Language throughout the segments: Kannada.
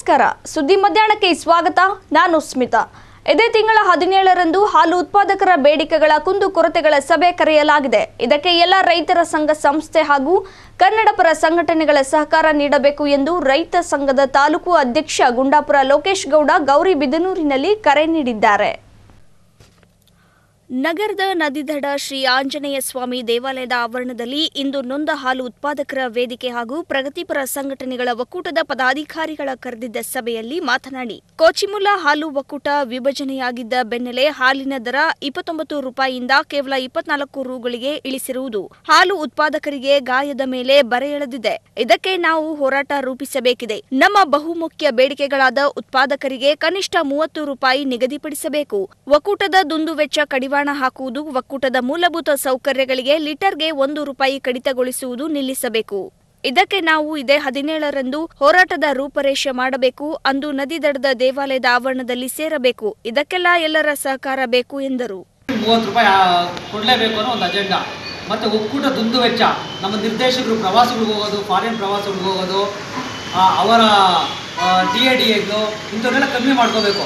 ನಮಸ್ಕಾರ ಸುದ್ದಿ ಮಧ್ಯಾಹ್ನಕ್ಕೆ ಸ್ವಾಗತ ನಾನು ಸ್ಮಿತಾ ಇದೇ ತಿಂಗಳ ಹದಿನೇಳರಂದು ಹಾಲು ಉತ್ಪಾದಕರ ಬೇಡಿಕೆಗಳ ಕುಂದುಕೊರತೆಗಳ ಸಭೆ ಕರೆಯಲಾಗಿದೆ ಇದಕ್ಕೆ ಎಲ್ಲ ರೈತರ ಸಂಘ ಸಂಸ್ಥೆ ಹಾಗೂ ಕನ್ನಡಪರ ಸಂಘಟನೆಗಳ ಸಹಕಾರ ನೀಡಬೇಕು ಎಂದು ರೈತ ಸಂಘದ ತಾಲೂಕು ಅಧ್ಯಕ್ಷ ಗುಂಡಾಪುರ ಲೋಕೇಶ್ ಗೌಡ ಗೌರಿಬಿದನೂರಿನಲ್ಲಿ ಕರೆ ನೀಡಿದ್ದಾರೆ ನಗರದ ನದಿದಡ ಶ್ರೀ ಆಂಜನೇಯ ಸ್ವಾಮಿ ದೇವಾಲಯದ ಆವರಣದಲ್ಲಿ ಇಂದು ನೊಂದ ಹಾಲು ಉತ್ಪಾದಕರ ವೇದಿಕೆ ಹಾಗೂ ಪ್ರಗತಿಪರ ಸಂಘಟನೆಗಳ ಒಕ್ಕೂಟದ ಪದಾಧಿಕಾರಿಗಳ ಕರೆದಿದ್ದ ಸಭೆಯಲ್ಲಿ ಮಾತನಾಡಿ ಕೋಚಿಮುಲ್ಲಾ ಹಾಲು ಒಕ್ಕೂಟ ವಿಭಜನೆಯಾಗಿದ್ದ ಬೆನ್ನಲ್ಲೇ ಹಾಲಿನ ದರ ಇಪ್ಪತ್ತೊಂಬತ್ತು ರೂಪಾಯಿಯಿಂದ ಕೇವಲ ಇಪ್ಪತ್ನಾಲ್ಕು ರೂಗಳಿಗೆ ಇಳಿಸಿರುವುದು ಹಾಲು ಉತ್ಪಾದಕರಿಗೆ ಗಾಯದ ಮೇಲೆ ಬರೆ ಎಳೆದಿದೆ ಇದಕ್ಕೆ ನಾವು ಹೋರಾಟ ರೂಪಿಸಬೇಕಿದೆ ನಮ್ಮ ಬಹುಮುಖ್ಯ ಬೇಡಿಕೆಗಳಾದ ಉತ್ಪಾದಕರಿಗೆ ಕನಿಷ್ಠ ಮೂವತ್ತು ರೂಪಾಯಿ ನಿಗದಿಪಡಿಸಬೇಕು ಒಕ್ಕೂಟದ ದುಂದುವೆಚ್ಚ ಕಡಿವಾಣ ಹಾಕುವುದು ಒಕ್ಕೂಟದ ಮೂಲಭೂತ ಸೌಕರ್ಯಗಳಿಗೆ ಲೀಟರ್ಗೆ ಒಂದು ರೂಪಾಯಿ ಕಡಿತಗೊಳಿಸುವುದು ನಿಲ್ಲಿಸಬೇಕು ಇದಕ್ಕೆ ನಾವು ಇದೇ ಹದಿನೇಳರಂದು ಹೋರಾಟದ ರೂಪರೇಷೆ ಮಾಡಬೇಕು ಅಂದು ನದಿ ದಡದ ದೇವಾಲಯದ ಆವರಣದಲ್ಲಿ ಸೇರಬೇಕು ಇದಕ್ಕೆಲ್ಲ ಎಲ್ಲರ ಸಹಕಾರ ಬೇಕು ಎಂದರು ಮೂವತ್ತು ರೂಪಾಯಿ ಆ, ಕೊಡಲೇಬೇಕು ಅನ್ನೋ ಒಂದು ಅಜೆಂಡಾ ಮತ್ತು ಒಕ್ಕೂಟ ದುಂದು ವೆಚ್ಚ ನಮ್ಮ ನಿರ್ದೇಶಕರು ಪ್ರವಾಸಗಳಿಗೆ ಹೋಗೋದು ಫಾರಿನ್ ಪ್ರವಾಸಗಳಿಗೆ ಹೋಗೋದು ಆ, ಅವರ ಟಿ ಎ ಡಿ ಎಗಳು ಇಂಥವನ್ನೆಲ್ಲ ಕಮ್ಮಿ ಮಾಡ್ಕೋಬೇಕು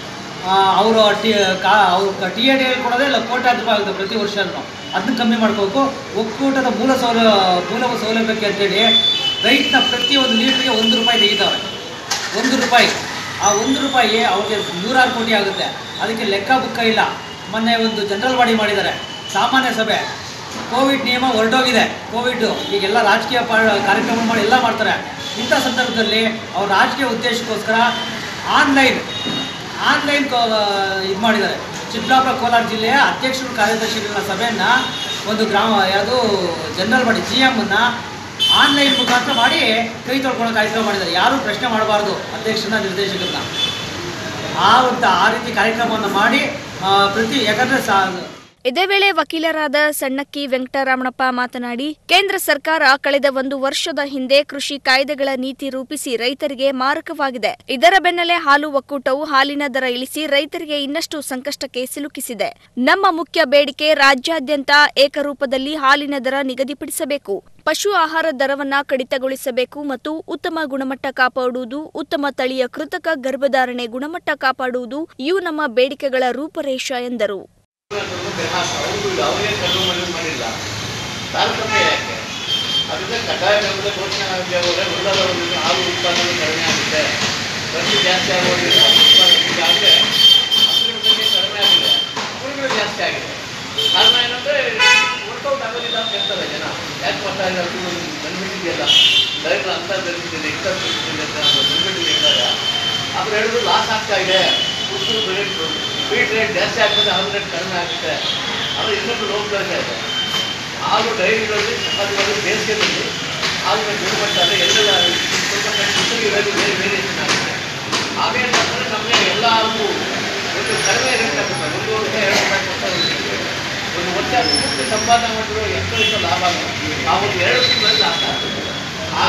ಅವರು ಟಿ ಕಾ ಅವ್ರು ಟಿ ಎ ಡಿ ಎಲ್ ಕೊಡೋದೇ ಇಲ್ಲ ಕೋಟ್ಯಾಂತರ ರೂಪಾಯಿ ಆಗುತ್ತೆ ಪ್ರತಿ ವರ್ಷನೂ ಅದನ್ನ ಕಮ್ಮಿ ಮಾಡ್ಕೋಬೇಕು ಒಕ್ಕೂಟದ ಮೂಲ ಸೌಲ ಮೂಲ ಸೌಲಭ್ಯಕ್ಕೆ ಅಂತೇಳಿ ರೈತನ ಪ್ರತಿಯೊಂದು ಲೀಟ್ರಿಗೆ ಒಂದು ರೂಪಾಯಿ ತೆಗಿತಾವೆ ಒಂದು ರೂಪಾಯಿ ಆ ಒಂದು ರೂಪಾಯಿ ಅವ್ರಿಗೆ ನೂರಾರು ಕೋಟಿ ಆಗುತ್ತೆ ಅದಕ್ಕೆ ಲೆಕ್ಕ ಬುಕ್ಕ ಇಲ್ಲ ಮೊನ್ನೆ ಒಂದು ಜನರಲ್ ಬಾಡಿ ಮಾಡಿದ್ದಾರೆ ಸಾಮಾನ್ಯ ಸಭೆ ಕೋವಿಡ್ ನಿಯಮ ಹೊರಟೋಗಿದೆ ಕೋವಿಡ್ ಈಗೆಲ್ಲ ರಾಜಕೀಯ ಪಾ ಕಾರ್ಯಕ್ರಮ ಮಾಡಿ ಎಲ್ಲ ಮಾಡ್ತಾರೆ ಇಂಥ ಸಂದರ್ಭದಲ್ಲಿ ಅವ್ರ ರಾಜಕೀಯ ಉದ್ದೇಶಕ್ಕೋಸ್ಕರ ಆನ್ಲೈನ್ ಆನ್ಲೈನ್ ಇದು ಮಾಡಿದ್ದಾರೆ ಚಿಕ್ಕಬಳ್ಳಾಪುರ ಕೋಲಾರ ಜಿಲ್ಲೆಯ ಅಧ್ಯಕ್ಷರು ಕಾರ್ಯದರ್ಶಿಗಳ ಸಭೆಯನ್ನು ಒಂದು ಗ್ರಾಮ ಯಾವುದು ಜನರಲ್ ಬಾಡಿ ಜಿ ಎಮ್ಮನ್ನು ಆನ್ಲೈನ್ ಮುಖಾಂತರ ಮಾಡಿ ಕೈ ತೊಳ್ಕೊಳ್ಳೋ ಕಾರ್ಯಕ್ರಮ ಮಾಡಿದ್ದಾರೆ ಯಾರೂ ಪ್ರಶ್ನೆ ಮಾಡಬಾರ್ದು ಅಧ್ಯಕ್ಷರನ್ನ ನಿರ್ದೇಶಕರನ್ನ ಆ ಒಂದು ಆ ರೀತಿ ಕಾರ್ಯಕ್ರಮವನ್ನು ಮಾಡಿ ಆ, ಪ್ರತಿ ಯಾಕಂದರೆ ಸಾ ಇದೇ ವೇಳೆ ವಕೀಲರಾದ ಸಣ್ಣಕ್ಕಿ ವೆಂಕಟರಮಣಪ್ಪ ಮಾತನಾಡಿ ಕೇಂದ್ರ ಸರ್ಕಾರ ಕಳೆದ ಒಂದು ವರ್ಷದ ಹಿಂದೆ ಕೃಷಿ ಕಾಯ್ದೆಗಳ ನೀತಿ ರೂಪಿಸಿ ರೈತರಿಗೆ ಮಾರಕವಾಗಿದೆ ಇದರ ಬೆನ್ನಲ್ಲೇ ಹಾಲು ಒಕ್ಕೂಟವು ಹಾಲಿನ ದರ ಇಳಿಸಿ ರೈತರಿಗೆ ಇನ್ನಷ್ಟು ಸಂಕಷ್ಟಕ್ಕೆ ಸಿಲುಕಿಸಿದೆ ನಮ್ಮ ಮುಖ್ಯ ಬೇಡಿಕೆ ರಾಜ್ಯಾದ್ಯಂತ ಏಕರೂಪದಲ್ಲಿ ಹಾಲಿನ ದರ ನಿಗದಿಪಡಿಸಬೇಕು ಪಶು ಆಹಾರ ದರವನ್ನ ಕಡಿತಗೊಳಿಸಬೇಕು ಮತ್ತು ಉತ್ತಮ ಗುಣಮಟ್ಟ ಕಾಪಾಡುವುದು ಉತ್ತಮ ತಳಿಯ ಕೃತಕ ಗರ್ಭಧಾರಣೆ ಗುಣಮಟ್ಟ ಕಾಪಾಡುವುದು ಇವು ನಮ್ಮ ಬೇಡಿಕೆಗಳ ರೂಪರೇಷ ಎಂದರು ಅವ್ರಿಗೂ ಯಾವುದೇ ಕಲ್ಲು ಮನೆ ಮಾಡಿಲ್ಲ ತಾರತಮ್ಯ ಯಾಕೆ ಅದರಿಂದ ಕಡ್ಡಾಯ ಬೆಂಬಲ ಘೋಷಣೆ ಆಗದೆ ಹೋದರೆ ಉಳಿದವರಿಗೆ ಹಾಲು ಉತ್ಪಾದನೆ ಕಡಿಮೆ ಆಗುತ್ತೆ ಖರ್ಚು ಜಾಸ್ತಿ ಆಗೋದ್ರಿಂದ ಹಾಲು ಉತ್ಪಾದನೆ ಈಗಾಗಲೇ ಹಸಿರು ಸಂಖ್ಯೆ ಕಡಿಮೆ ಆಗಿದೆ ಉಳಿಗಳು ಜಾಸ್ತಿ ಆಗಿದೆ ಕಾರಣ ಏನಂದರೆ ವರ್ಕೌಟ್ ಆಗೋದಿಲ್ಲ ಅಂತ ಹೇಳ್ತಾರೆ ಜನ ಯಾಕೆ ಮಾಡ್ತಾ ಇದ್ದಾರೆ ಬೆನಿಫಿಟ್ ಇದೆಯಲ್ಲ ರೈತರ ಅಂತ ಬೆನಿಫಿಟ್ ಇದೆ ಇಂಥ ಬೆನಿಫಿಟ್ ಇದೆ ಅಂತ ಬೆನಿಫಿಟ್ ಇದೆ ಅಂದಾಗ ಅವ್ರು ಹೇಳಿದ್ರು ಲಾಸ್ ಆಗ್ತಾ ಇದೆ ಉಸಿರು ರೇಟ್ ಫೀಟ್ ರೇಟ್ ಜಾಸ್ತಿ ಆಗ್ತದೆ ಹಾಲು ರೇಟ್ ಕಡಿಮೆ ಆಗುತ್ತೆ ಆದರೆ ಇನ್ನೊಂದು ಲೋಕದರ್ಶ ಇದೆ ಹಾಲು ಡೈರಿಗಳಲ್ಲಿ ಸಹಜವಾಗಿ ಬೇಸಿಗೆಯಲ್ಲಿ ಹಾಲಿನ ಗುಣಮಟ್ಟ ಅಂದರೆ ಎಲ್ಲೆಲ್ಲ ಸ್ವಲ್ಪ ಕಡಿಮೆ ಇರೋದು ಬೇರೆ ವೇರಿಯೇಷನ್ ಆಗುತ್ತೆ ಹಾಗೇನಂತಂದರೆ ನಮಗೆ ಎಲ್ಲ ಹಾಲು ಒಂದು ಕಡಿಮೆ ರೇಟ್ ಆಗುತ್ತೆ ಒಂದು ರೂಪಾಯಿ ಎರಡು ರೂಪಾಯಿ ಕೊಡ್ತಾ ಇರ್ತೀವಿ. ಒಂದು ವರ್ಷ ಪೂರ್ತಿ ಸಂಪಾದನೆ ಮಾಡಿರೋ ಎಷ್ಟು ಎಷ್ಟು ಲಾಭ ಆ ಒಂದು ಎರಡು ತಿಂಗಳಲ್ಲಿ ಲಾಸ್ ಆಗುತ್ತೆ ಆ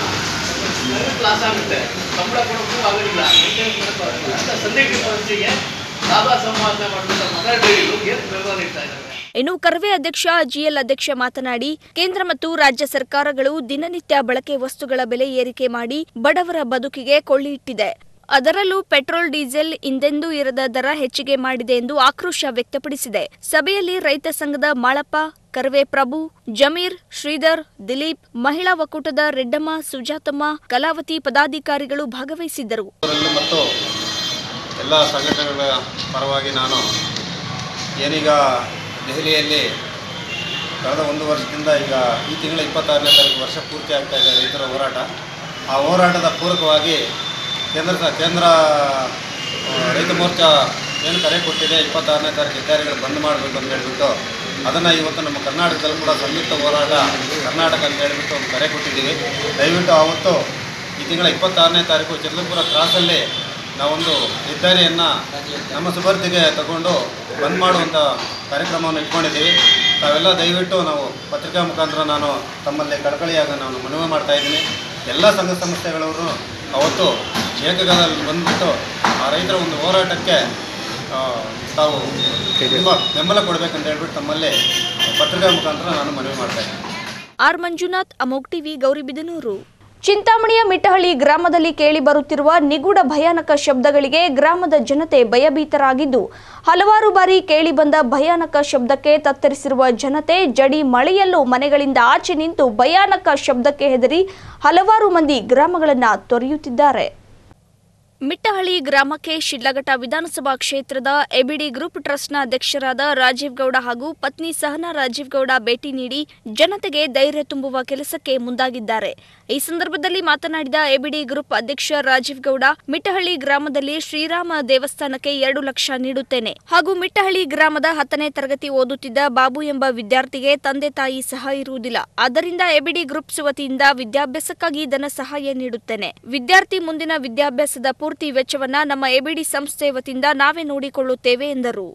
ಲಾಸ್ ಆಗುತ್ತೆ ಸಂಬಳ ಕೊಡೋಕ್ಕೂ ಆಗೋದಿಲ್ಲ ಮೇಂಟೈನ್ ಮಾಡೋಕ್ಕೂ ಆಗೋದಿಲ್ಲ ಅಂತ ಸಂದಿಗ್ಧ ಪರಿಸ್ಥಿತಿಗೆ ಲಾಭ ಸಂಪಾದನೆ ಮಾಡಿದಂಥ ಮದರ್ ಡೈರಿಗಳು ಏನು ಬೆಂಬಲ ನೀಡ್ತಾ ಇದ್ದಾರೆ ಇನ್ನು ಕರ್ವೆ ಅಧ್ಯಕ್ಷ ಜಿಎಲ್ ಅಧ್ಯಕ್ಷ ಮಾತನಾಡಿ ಕೇಂದ್ರ ಮತ್ತು ರಾಜ್ಯ ಸರ್ಕಾರಗಳು ದಿನನಿತ್ಯ ಬಳಕೆ ವಸ್ತುಗಳ ಬೆಲೆ ಏರಿಕೆ ಮಾಡಿ ಬಡವರ ಬದುಕಿಗೆ ಕೊಳ್ಳಿಟ್ಟಿದೆ ಅದರಲ್ಲೂ ಪೆಟ್ರೋಲ್ ಡೀಸೆಲ್ ಹಿಂದೆಂದೂ ಇರದ ದರ ಹೆಚ್ಚಿಗೆ ಮಾಡಿದೆ ಎಂದು ಆಕ್ರೋಶ ವ್ಯಕ್ತಪಡಿಸಿದೆ ಸಭೆಯಲ್ಲಿ ರೈತ ಸಂಘದ ಮಾಳಪ್ಪ ಕರ್ವೆ ಪ್ರಭು ಜಮೀರ್ ಶ್ರೀಧರ್ ದಿಲೀಪ್ ಮಹಿಳಾ ಒಕ್ಕೂಟದ ರೆಡ್ಡಮ್ಮ ಸುಜಾತಮ್ಮ ಕಲಾವತಿ ಪದಾಧಿಕಾರಿಗಳು ಭಾಗವಹಿಸಿದ್ದರು ಅವರಲ್ಲೂ ಮತ್ತು ಎಲ್ಲ ಸಂಘಟನೆಗಳ ಪರವಾಗಿ ನಾನು ಏನೀಗ ದೆಹಲಿಯಲ್ಲಿ ಕಳೆದ ಒಂದು ವರ್ಷದಿಂದ ಈಗ ಈ ತಿಂಗಳ ಇಪ್ಪತ್ತಾರನೇ ತಾರೀಕು ವರ್ಷ ಪೂರ್ತಿ ಆಗ್ತಾ ಇದೆ ರೈತರ ಹೋರಾಟ ಆ ಹೋರಾಟದ ಪೂರಕವಾಗಿ ಕೇಂದ್ರ ಸ- ಕೇಂದ್ರ ಆ, ರೈತ ಮೋರ್ಚಾ ಏನು ಕರೆ ಕೊಟ್ಟಿದೆ ಇಪ್ಪತ್ತಾರನೇ ತಾರೀಕು ಹೆದ್ದಾರಿಗಳು ಬಂದ್ ಮಾಡಬೇಕು ಅಂತ ಹೇಳ್ಬಿಟ್ಟು ಅದನ್ನು ಇವತ್ತು ನಮ್ಮ ಕರ್ನಾಟಕದಲ್ಲೂ ಕೂಡ ಸಂಯುಕ್ತ ಹೋರಾಟ ಕರ್ನಾಟಕ ಅಂತ ಹೇಳ್ಬಿಟ್ಟು ಒಂದು ಕರೆ ಕೊಟ್ಟಿದ್ದೀವಿ ದಯವಿಟ್ಟು ಆವತ್ತು ಈ ತಿಂಗಳ ಇಪ್ಪತ್ತಾರನೇ ತಾರೀಕು ಚಂದ್ರಪುರ ಕ್ರಾಸಲ್ಲಿ ನಾವೊಂದು ಹೆದ್ದಾರಿಯನ್ನು ನಮ್ಮ ಸುಬರ್ದಿಗೆ ತಗೊಂಡು ಬಂದ್ ಮಾಡುವಂಥ ಕಾರ್ಯಕ್ರಮವನ್ನು ಇಟ್ಕೊಂಡಿದ್ದೀವಿ ತಾವೆಲ್ಲ ದಯವಿಟ್ಟು ನಾವು ಪತ್ರಿಕಾ ಮುಖಾಂತರ ನಾನು ತಮ್ಮಲ್ಲಿ ಕಳಕಳಿಯಾಗಿ ನಾನು ಮನವಿ ಮಾಡ್ತಾ ಇದ್ದೀನಿ ಎಲ್ಲ ಸಂಘ ಸಂಸ್ಥೆಗಳವರು ಅವತ್ತು ಏಕಗಾಲದಲ್ಲಿ ಬಂದ್ಬಿಟ್ಟು ಆ ರೈತರ ಒಂದು ಹೋರಾಟಕ್ಕೆ ಆ, ತಾವು ತುಂಬ ಬೆಂಬಲ ಕೊಡಬೇಕಂತ ಹೇಳ್ಬಿಟ್ಟು ತಮ್ಮಲ್ಲಿ ಪತ್ರಿಕಾ ಮುಖಾಂತರ ನಾನು ಮನವಿ ಮಾಡ್ತಾ ಇದ್ದೀನಿ ಆರ್ ಮಂಜುನಾಥ್ ಅಮೋಗ್ ಟಿವಿ ಗೌರಿಬಿದನೂರು ಚಿಂತಾಮಣಿಯ ಮಿಟ್ಟಹಳ್ಳಿ ಗ್ರಾಮದಲ್ಲಿ ಕೇಳಿ ಬರುತ್ತಿರುವ ನಿಗೂಢ ಭಯಾನಕ ಶಬ್ದಗಳಿಗೆ ಗ್ರಾಮದ ಜನತೆ ಭಯಭೀತರಾಗಿದ್ದು ಹಲವಾರು ಬಾರಿ ಕೇಳಿಬಂದ ಭಯಾನಕ ಶಬ್ದಕ್ಕೆ ತತ್ತರಿಸಿರುವ ಜನತೆ ಜಡಿ ಮಳೆಯಲ್ಲೂ ಮನೆಗಳಿಂದ ಆಚೆ ನಿಂತು ಭಯಾನಕ ಶಬ್ದಕ್ಕೆ ಹೆದರಿ ಹಲವಾರು ಮಂದಿ ಗ್ರಾಮಗಳನ್ನು ತೊರೆಯುತ್ತಿದ್ದಾರೆ ಮಿಟ್ಟಹಳ್ಳಿ ಗ್ರಾಮಕ್ಕೆ ಶಿಡ್ಲಘಟ್ಟ ವಿಧಾನಸಭಾ ಕ್ಷೇತ್ರದ ಎಬಿಡಿ ಗ್ರೂಪ್ ಟ್ರಸ್ಟ್ನ ಅಧ್ಯಕ್ಷರಾದ ರಾಜೀವ್ ಗೌಡ ಹಾಗೂ ಪತ್ನಿ ಸಹನಾ ರಾಜೀವ್ ಗೌಡ ಭೇಟಿ ನೀಡಿ ಜನತೆಗೆ ಧೈರ್ಯ ತುಂಬುವ ಕೆಲಸಕ್ಕೆ ಮುಂದಾಗಿದ್ದಾರೆ ಈ ಸಂದರ್ಭದಲ್ಲಿ ಮಾತನಾಡಿದ ಎಬಿಡಿ ಗ್ರೂಪ್ ಅಧ್ಯಕ್ಷ ರಾಜೀವ್ ಗೌಡ ಮಿಟ್ಟಹಳ್ಳಿ ಗ್ರಾಮದಲ್ಲಿ ಶ್ರೀರಾಮ ದೇವಸ್ಥಾನಕ್ಕೆ ಎರಡು ಲಕ್ಷ ನೀಡುತ್ತೇನೆ ಹಾಗೂ ಮಿಟ್ಟಹಳ್ಳಿ ಗ್ರಾಮದ ಹತ್ತನೇ ತರಗತಿ ಓದುತ್ತಿದ್ದ ಬಾಬು ಎಂಬ ವಿದ್ಯಾರ್ಥಿಗೆ ತಂದೆ ತಾಯಿ ಸಹ ಇರುವುದಿಲ್ಲ ಆದ್ದರಿಂದ ಎಬಿಡಿ ಗ್ರೂಪ್ಸ್ ವತಿಯಿಂದ ವಿದ್ಯಾಭ್ಯಾಸಕ್ಕಾಗಿ ಧನ ಸಹಾಯ ನೀಡುತ್ತೇನೆ ವಿದ್ಯಾರ್ಥಿ ಮುಂದಿನ ವಿದ್ಯಾಭ್ಯಾಸದ ಪೂರ್ತಿ ವೆಚ್ಚವನ್ನ ನಮ್ಮ ಎಬಿಡಿ ಸಂಸ್ಥೆ ವತಿಯಿಂದ ನಾವೇ ನೋಡಿಕೊಳ್ಳುತ್ತೇವೆ ಎಂದರು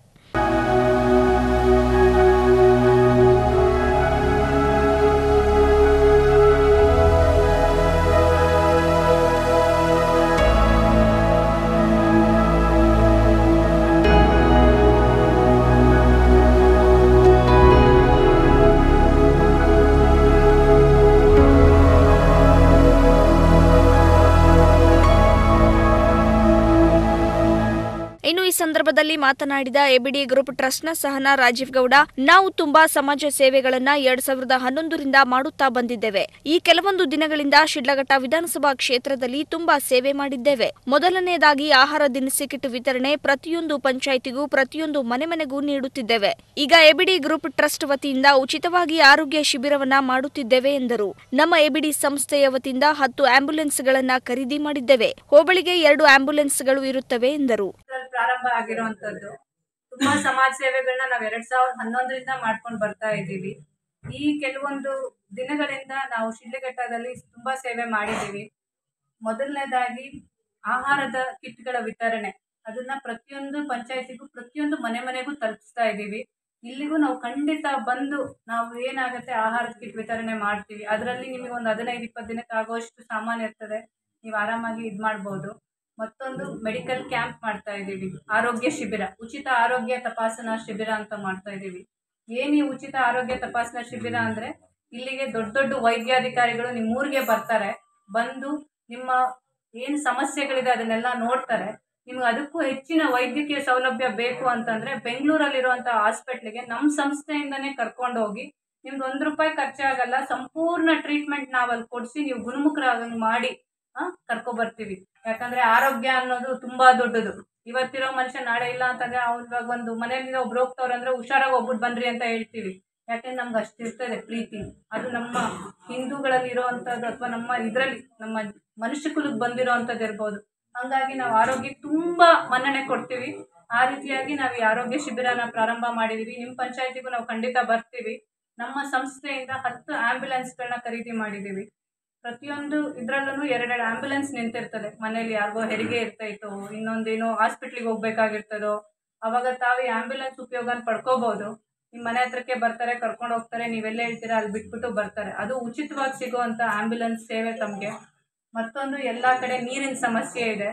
ಇನ್ನು ಈ ಸಂದರ್ಭದಲ್ಲಿ ಮಾತನಾಡಿದ ಎಬಿಡಿ ಗ್ರೂಪ್ ಟ್ರಸ್ಟ್ನ ಸಹನಾ ರಾಜೀವ್ ಗೌಡ ನಾವು ತುಂಬಾ ಸಮಾಜ ಸೇವೆಗಳನ್ನ ಎರಡ್ ಸಾವಿರದ ಹನ್ನೊಂದರಿಂದ ಮಾಡುತ್ತಾ ಬಂದಿದ್ದೇವೆ ಈ ಕೆಲವೊಂದು ದಿನಗಳಿಂದ ಶಿಡ್ಲಘಟ್ಟ ವಿಧಾನಸಭಾ ಕ್ಷೇತ್ರದಲ್ಲಿ ತುಂಬಾ ಸೇವೆ ಮಾಡಿದ್ದೇವೆ ಮೊದಲನೆಯದಾಗಿ ಆಹಾರ ದಿನಸಿ ಕಿಟ್ ವಿತರಣೆ ಪ್ರತಿಯೊಂದು ಪಂಚಾಯಿತಿಗೂ ಪ್ರತಿಯೊಂದು ಮನೆ ಮನೆಗೂ ನೀಡುತ್ತಿದ್ದೇವೆ ಈಗ ಎಬಿಡಿ ಗ್ರೂಪ್ ಟ್ರಸ್ಟ್ ವತಿಯಿಂದ ಉಚಿತವಾಗಿ ಆರೋಗ್ಯ ಶಿಬಿರವನ್ನ ಮಾಡುತ್ತಿದ್ದೇವೆ ಎಂದರು ನಮ್ಮ ಎಬಿಡಿ ಸಂಸ್ಥೆಯ ವತಿಯಿಂದ ಹತ್ತು ಆಂಬ್ಯುಲೆನ್ಸ್ಗಳನ್ನ ಖರೀದಿ ಮಾಡಿದ್ದೇವೆ ಹೋಬಳಿಗೆ ಎರಡು ಆಂಬ್ಯುಲೆನ್ಸ್ಗಳು ಇರುತ್ತವೆ ಎಂದರು ಇದ್ರಲ್ಲಿ ಪ್ರಾರಂಭ ಆಗಿರುವಂತದ್ದು ತುಂಬಾ ಸಮಾಜ ಸೇವೆಗಳನ್ನ ನಾವ್ ಎರಡ್ ಸಾವಿರದ ಹನ್ನೊಂದರಿಂದ ಮಾಡ್ಕೊಂಡು ಬರ್ತಾ ಇದ್ದೀವಿ ಈ ಕೆಲವೊಂದು ದಿನಗಳಿಂದ ನಾವು ಶಿಡ್ಲಘಟ್ಟದಲ್ಲಿ ತುಂಬಾ ಸೇವೆ ಮಾಡಿದ್ದೀವಿ ಮೊದಲನೇದಾಗಿ ಆಹಾರದ ಕಿಟ್ಗಳ ವಿತರಣೆ ಅದನ್ನ ಪ್ರತಿಯೊಂದು ಪಂಚಾಯತಿಗೂ ಪ್ರತಿಯೊಂದು ಮನೆ ಮನೆಗೂ ತಲುಪಿಸ್ತಾ ಇದ್ದೀವಿ ಇಲ್ಲಿಗೂ ನಾವು ಖಂಡಿತ ಬಂದು ನಾವು ಏನಾಗುತ್ತೆ ಆಹಾರದ ಕಿಟ್ ವಿತರಣೆ ಮಾಡ್ತೀವಿ ಅದರಲ್ಲಿ ನಿಮಗೆ ಒಂದು ಹದಿನೈದು ಇಪ್ಪತ್ತು ದಿನಕ್ಕೆ ಆಗುವಷ್ಟು ಸಾಮಾನು ಇರ್ತದೆ ನೀವು ಆರಾಮಾಗಿ ಇದು ಮಾಡ್ಬೋದು ಮತ್ತೊಂದು ಮೆಡಿಕಲ್ ಕ್ಯಾಂಪ್ ಮಾಡ್ತಾ ಇದ್ದೀವಿ ಆರೋಗ್ಯ ಶಿಬಿರ ಉಚಿತ ಆರೋಗ್ಯ ತಪಾಸಣಾ ಶಿಬಿರ ಅಂತ ಮಾಡ್ತಾ ಇದ್ದೀವಿ ಏನು ಈ ಉಚಿತ ಆರೋಗ್ಯ ತಪಾಸಣಾ ಶಿಬಿರ ಅಂದರೆ ಇಲ್ಲಿಗೆ ದೊಡ್ಡ ದೊಡ್ಡ ವೈದ್ಯಾಧಿಕಾರಿಗಳು ನಿಮ್ಮೂರಿಗೆ ಬರ್ತಾರೆ ಬಂದು ನಿಮ್ಮ ಏನು ಸಮಸ್ಯೆಗಳಿದೆ ಅದನ್ನೆಲ್ಲ ನೋಡ್ತಾರೆ ನಿಮ್ಗೆ ಅದಕ್ಕೂ ಹೆಚ್ಚಿನ ವೈದ್ಯಕೀಯ ಸೌಲಭ್ಯ ಬೇಕು ಅಂತಂದ್ರೆ ಬೆಂಗಳೂರಲ್ಲಿರುವಂಥ ಹಾಸ್ಪಿಟ್ಲಿಗೆ ನಮ್ಮ ಸಂಸ್ಥೆಯಿಂದನೇ ಕರ್ಕೊಂಡು ಹೋಗಿ ನಿಮ್ಗೆ ಒಂದು ರೂಪಾಯಿ ಖರ್ಚಾಗಲ್ಲ ಸಂಪೂರ್ಣ ಟ್ರೀಟ್ಮೆಂಟ್ ನಾವು ಅಲ್ಲಿ ಕೊಡಿಸಿ ನೀವು ಗುಣಮುಖರಾಗಂಗೆ ಮಾಡಿ ಆ, ಕರ್ಕೊಬರ್ತೀವಿ ಯಾಕಂದ್ರೆ ಆರೋಗ್ಯ ಅನ್ನೋದು ತುಂಬಾ ದೊಡ್ಡದು ಇವತ್ತಿರೋ ಮನುಷ್ಯ ನಾಳೆ ಇಲ್ಲ ಅಂತಂದ್ರೆ ಅವ್ನು ಇವಾಗ ಒಂದು ಮನೆಯಿಂದ ಒಬ್ರು ಹೋಗ್ತವ್ರೆ ಅಂದ್ರೆ ಹುಷಾರಾಗಿ ಹೋಗ್ಬಿಟ್ಟು ಬನ್ರಿ ಅಂತ ಹೇಳ್ತೀವಿ ಯಾಕಂದ್ರೆ ನಮ್ಗೆ ಅಷ್ಟು ಇರ್ತದೆ ಪ್ರೀತಿ ಅದು ನಮ್ಮ ಹಿಂದೂಗಳಲ್ಲಿ ಇರೋವಂಥದ್ದು ಅಥವಾ ನಮ್ಮ ಇದರಲ್ಲಿ ನಮ್ಮ ಮನುಷ್ಯ ಕುಲಕ್ಕೆ ಬಂದಿರೋ ಅಂಥದ್ದು ಇರ್ಬೋದು ಹಂಗಾಗಿ ನಾವು ಆರೋಗ್ಯಕ್ಕೆ ತುಂಬಾ ಮನ್ನಣೆ ಕೊಡ್ತೀವಿ ಆ ರೀತಿಯಾಗಿ ನಾವು ಈ ಆರೋಗ್ಯ ಶಿಬಿರನ ಪ್ರಾರಂಭ ಮಾಡಿದೀವಿ ನಿಮ್ಮ ಪಂಚಾಯತಿಗೂ ನಾವು ಖಂಡಿತ ಬರ್ತೀವಿ ನಮ್ಮ ಸಂಸ್ಥೆಯಿಂದ ಹತ್ತು ಆಂಬ್ಯುಲೆನ್ಸ್ಗಳನ್ನ ಖರೀದಿ ಮಾಡಿದ್ದೀವಿ ಪ್ರತಿಯೊಂದು ಇದರಲ್ಲೂ ಎರಡೆರಡು ಆಂಬ್ಯುಲೆನ್ಸ್ ನಿಂತಿರ್ತದೆ ಮನೇಲಿ ಯಾರಿಗೋ ಹೆರಿಗೆ ಇರ್ತೈತೋ ಇನ್ನೊಂದೇನೋ ಹಾಸ್ಪಿಟ್ಲಿಗೆ ಹೋಗ್ಬೇಕಾಗಿರ್ತದೋ ಅವಾಗ ತಾವು ಈ ಆಂಬ್ಯುಲೆನ್ಸ್ ಉಪಯೋಗನ ಪಡ್ಕೋಬಹುದು ನಿಮ್ಮ ಮನೆ ಹತ್ರಕ್ಕೆ ಬರ್ತಾರೆ ಕರ್ಕೊಂಡು ಹೋಗ್ತಾರೆ ನೀವೆಲ್ಲ ಹೇಳ್ತೀರಾ ಅಲ್ಲಿ ಬಿಟ್ಬಿಟ್ಟು ಬರ್ತಾರೆ ಅದು ಉಚಿತವಾಗಿ ಸಿಗುವಂಥ ಆಂಬ್ಯುಲೆನ್ಸ್ ಸೇವೆ ತಮಗೆ ಮತ್ತೊಂದು ಎಲ್ಲ ಕಡೆ ನೀರಿನ ಸಮಸ್ಯೆ ಇದೆ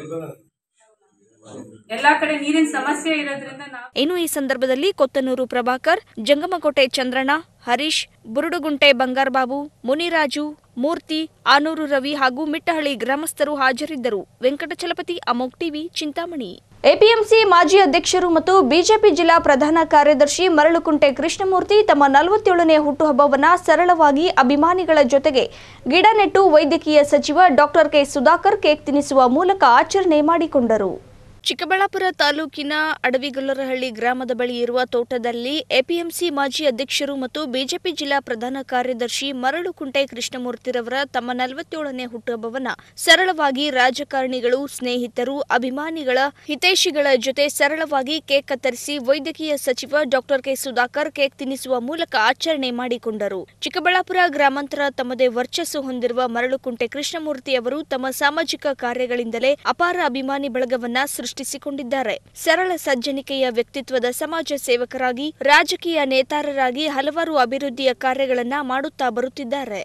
ಎಲ್ಲ ಕಡೆ ನೀರಿನ ಸಮಸ್ಯೆ ಇರೋದ್ರಿಂದ ನಾವು ಇನ್ನು ಈ ಸಂದರ್ಭದಲ್ಲಿ ಕೊತ್ತನೂರು ಪ್ರಭಾಕರ್ ಜಂಗಮಕೋಟೆ ಚಂದ್ರಣ್ಣ ಹರೀಶ್ ಬುರುಡುಗುಂಟೆ ಬಂಗಾರಬಾಬು ಮುನಿರಾಜು ಮೂರ್ತಿ ಆನೂರು ರವಿ ಹಾಗೂ ಮಿಟ್ಟಹಳ್ಳಿ ಗ್ರಾಮಸ್ಥರು ಹಾಜರಿದ್ದರು ವೆಂಕಟಚಲಪತಿ ಅಮೋಕ್ ಟಿವಿ ಚಿಂತಾಮಣಿ ಎಪಿಎಂಸಿ ಮಾಜಿ ಅಧ್ಯಕ್ಷರು ಮತ್ತು ಬಿಜೆಪಿ ಜಿಲ್ಲಾ ಪ್ರಧಾನ ಕಾರ್ಯದರ್ಶಿ ಮರಳುಕುಂಟೆ ಕೃಷ್ಣಮೂರ್ತಿ ತಮ್ಮ ನಲವತ್ತೇಳನೇ ಹುಟ್ಟುಹಬ್ಬವನ್ನ ಸರಳವಾಗಿ ಅಭಿಮಾನಿಗಳ ಜೊತೆಗೆ ಗಿಡ ನೆಟ್ಟು ವೈದ್ಯಕೀಯ ಸಚಿವ ಡಾಕ್ಟರ್ ಕೆ ಸುಧಾಕರ್ ಕೇಕ್ ತಿನ್ನಿಸುವ ಮೂಲಕ ಆಚರಣೆ ಮಾಡಿಕೊಂಡರು ಚಿಕ್ಕಬಳ್ಳಾಪುರ ತಾಲೂಕಿನ ಅಡವಿಗೊಲ್ಲರಹಳ್ಳಿ ಗ್ರಾಮದ ಬಳಿ ಇರುವ ತೋಟದಲ್ಲಿ ಎಪಿಎಂಸಿ ಮಾಜಿ ಅಧ್ಯಕ್ಷರು ಮತ್ತು ಬಿಜೆಪಿ ಜಿಲ್ಲಾ ಪ್ರಧಾನ ಕಾರ್ಯದರ್ಶಿ ಮರಳುಕುಂಟೆ ಕೃಷ್ಣಮೂರ್ತಿರವರ ತಮ್ಮ ನಲವತ್ತೇಳನೇ ಹುಟ್ಟುಹಬ್ಬವನ್ನ ಸರಳವಾಗಿ ರಾಜಕಾರಣಿಗಳು ಸ್ನೇಹಿತರು ಅಭಿಮಾನಿಗಳ ಹಿತೈಷಿಗಳ ಜೊತೆ ಸರಳವಾಗಿ ಕೇಕ್ ಕತ್ತರಿಸಿ ವೈದ್ಯಕೀಯ ಸಚಿವ ಡಾಕ್ಟರ್ ಕೆ ಸುಧಾಕರ್ ಕೇಕ್ ತಿನ್ನಿಸುವ ಮೂಲಕ ಆಚರಣೆ ಮಾಡಿಕೊಂಡರು ಚಿಕ್ಕಬಳ್ಳಾಪುರ ಗ್ರಾಮಾಂತರ ತಮ್ಮದೇ ವರ್ಚಸ್ಸು ಹೊಂದಿರುವ ಮರಳುಕುಂಟೆ ಕೃಷ್ಣಮೂರ್ತಿ ಅವರು ತಮ್ಮ ಸಾಮಾಜಿಕ ಕಾರ್ಯಗಳಿಂದಲೇ ಅಪಾರ ಅಭಿಮಾನಿ ಬಳಗವನ್ನ ಸೃಷ್ಟಿಸಿಕೊಂಡಿದ್ದಾರೆ ಸರಳ ಸಜ್ಜನಿಕೆಯ ವ್ಯಕ್ತಿತ್ವದ ಸಮಾಜ ಸೇವಕರಾಗಿ ರಾಜಕೀಯ ನೇತಾರರಾಗಿ ಹಲವಾರು ಅಭಿವೃದ್ಧಿಯ ಕಾರ್ಯಗಳನ್ನ ಮಾಡುತ್ತಾ ಬರುತ್ತಿದ್ದಾರೆ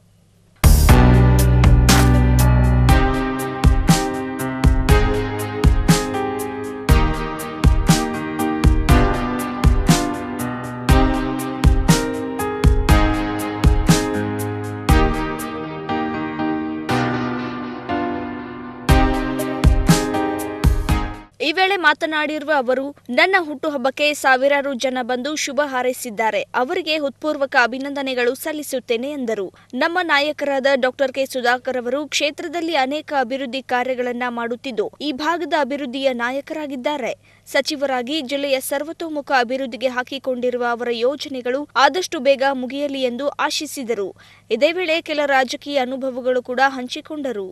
ಈ ವೇಳೆ ಮಾತನಾಡಿರುವ ಅವರು ನನ್ನ ಹುಟ್ಟುಹಬ್ಬಕ್ಕೆ ಸಾವಿರಾರು ಜನ ಬಂದು ಶುಭ ಹಾರೈಸಿದ್ದಾರೆ ಅವರಿಗೆ ಹೃತ್ಪೂರ್ವಕ ಅಭಿನಂದನೆಗಳು ಸಲ್ಲಿಸುತ್ತೇನೆ ಎಂದರು ನಮ್ಮ ನಾಯಕರಾದ ಡಾಕ್ಟರ್ ಕೆ ಸುಧಾಕರ್ ಅವರು ಕ್ಷೇತ್ರದಲ್ಲಿ ಅನೇಕ ಅಭಿವೃದ್ಧಿ ಕಾರ್ಯಗಳನ್ನ ಮಾಡುತ್ತಿದ್ದು ಈ ಭಾಗದ ಅಭಿವೃದ್ಧಿಯ ನಾಯಕರಾಗಿದ್ದಾರೆ ಸಚಿವರಾಗಿ ಜಿಲ್ಲೆಯ ಸರ್ವತೋಮುಖ ಅಭಿವೃದ್ಧಿಗೆ ಹಾಕಿಕೊಂಡಿರುವ ಅವರ ಯೋಜನೆಗಳು ಆದಷ್ಟು ಬೇಗ ಮುಗಿಯಲಿ ಎಂದು ಆಶಿಸಿದರು ಇದೇ ವೇಳೆ ಕೆಲ ರಾಜಕೀಯ ಅನುಭವಗಳು ಕೂಡ ಹಂಚಿಕೊಂಡರು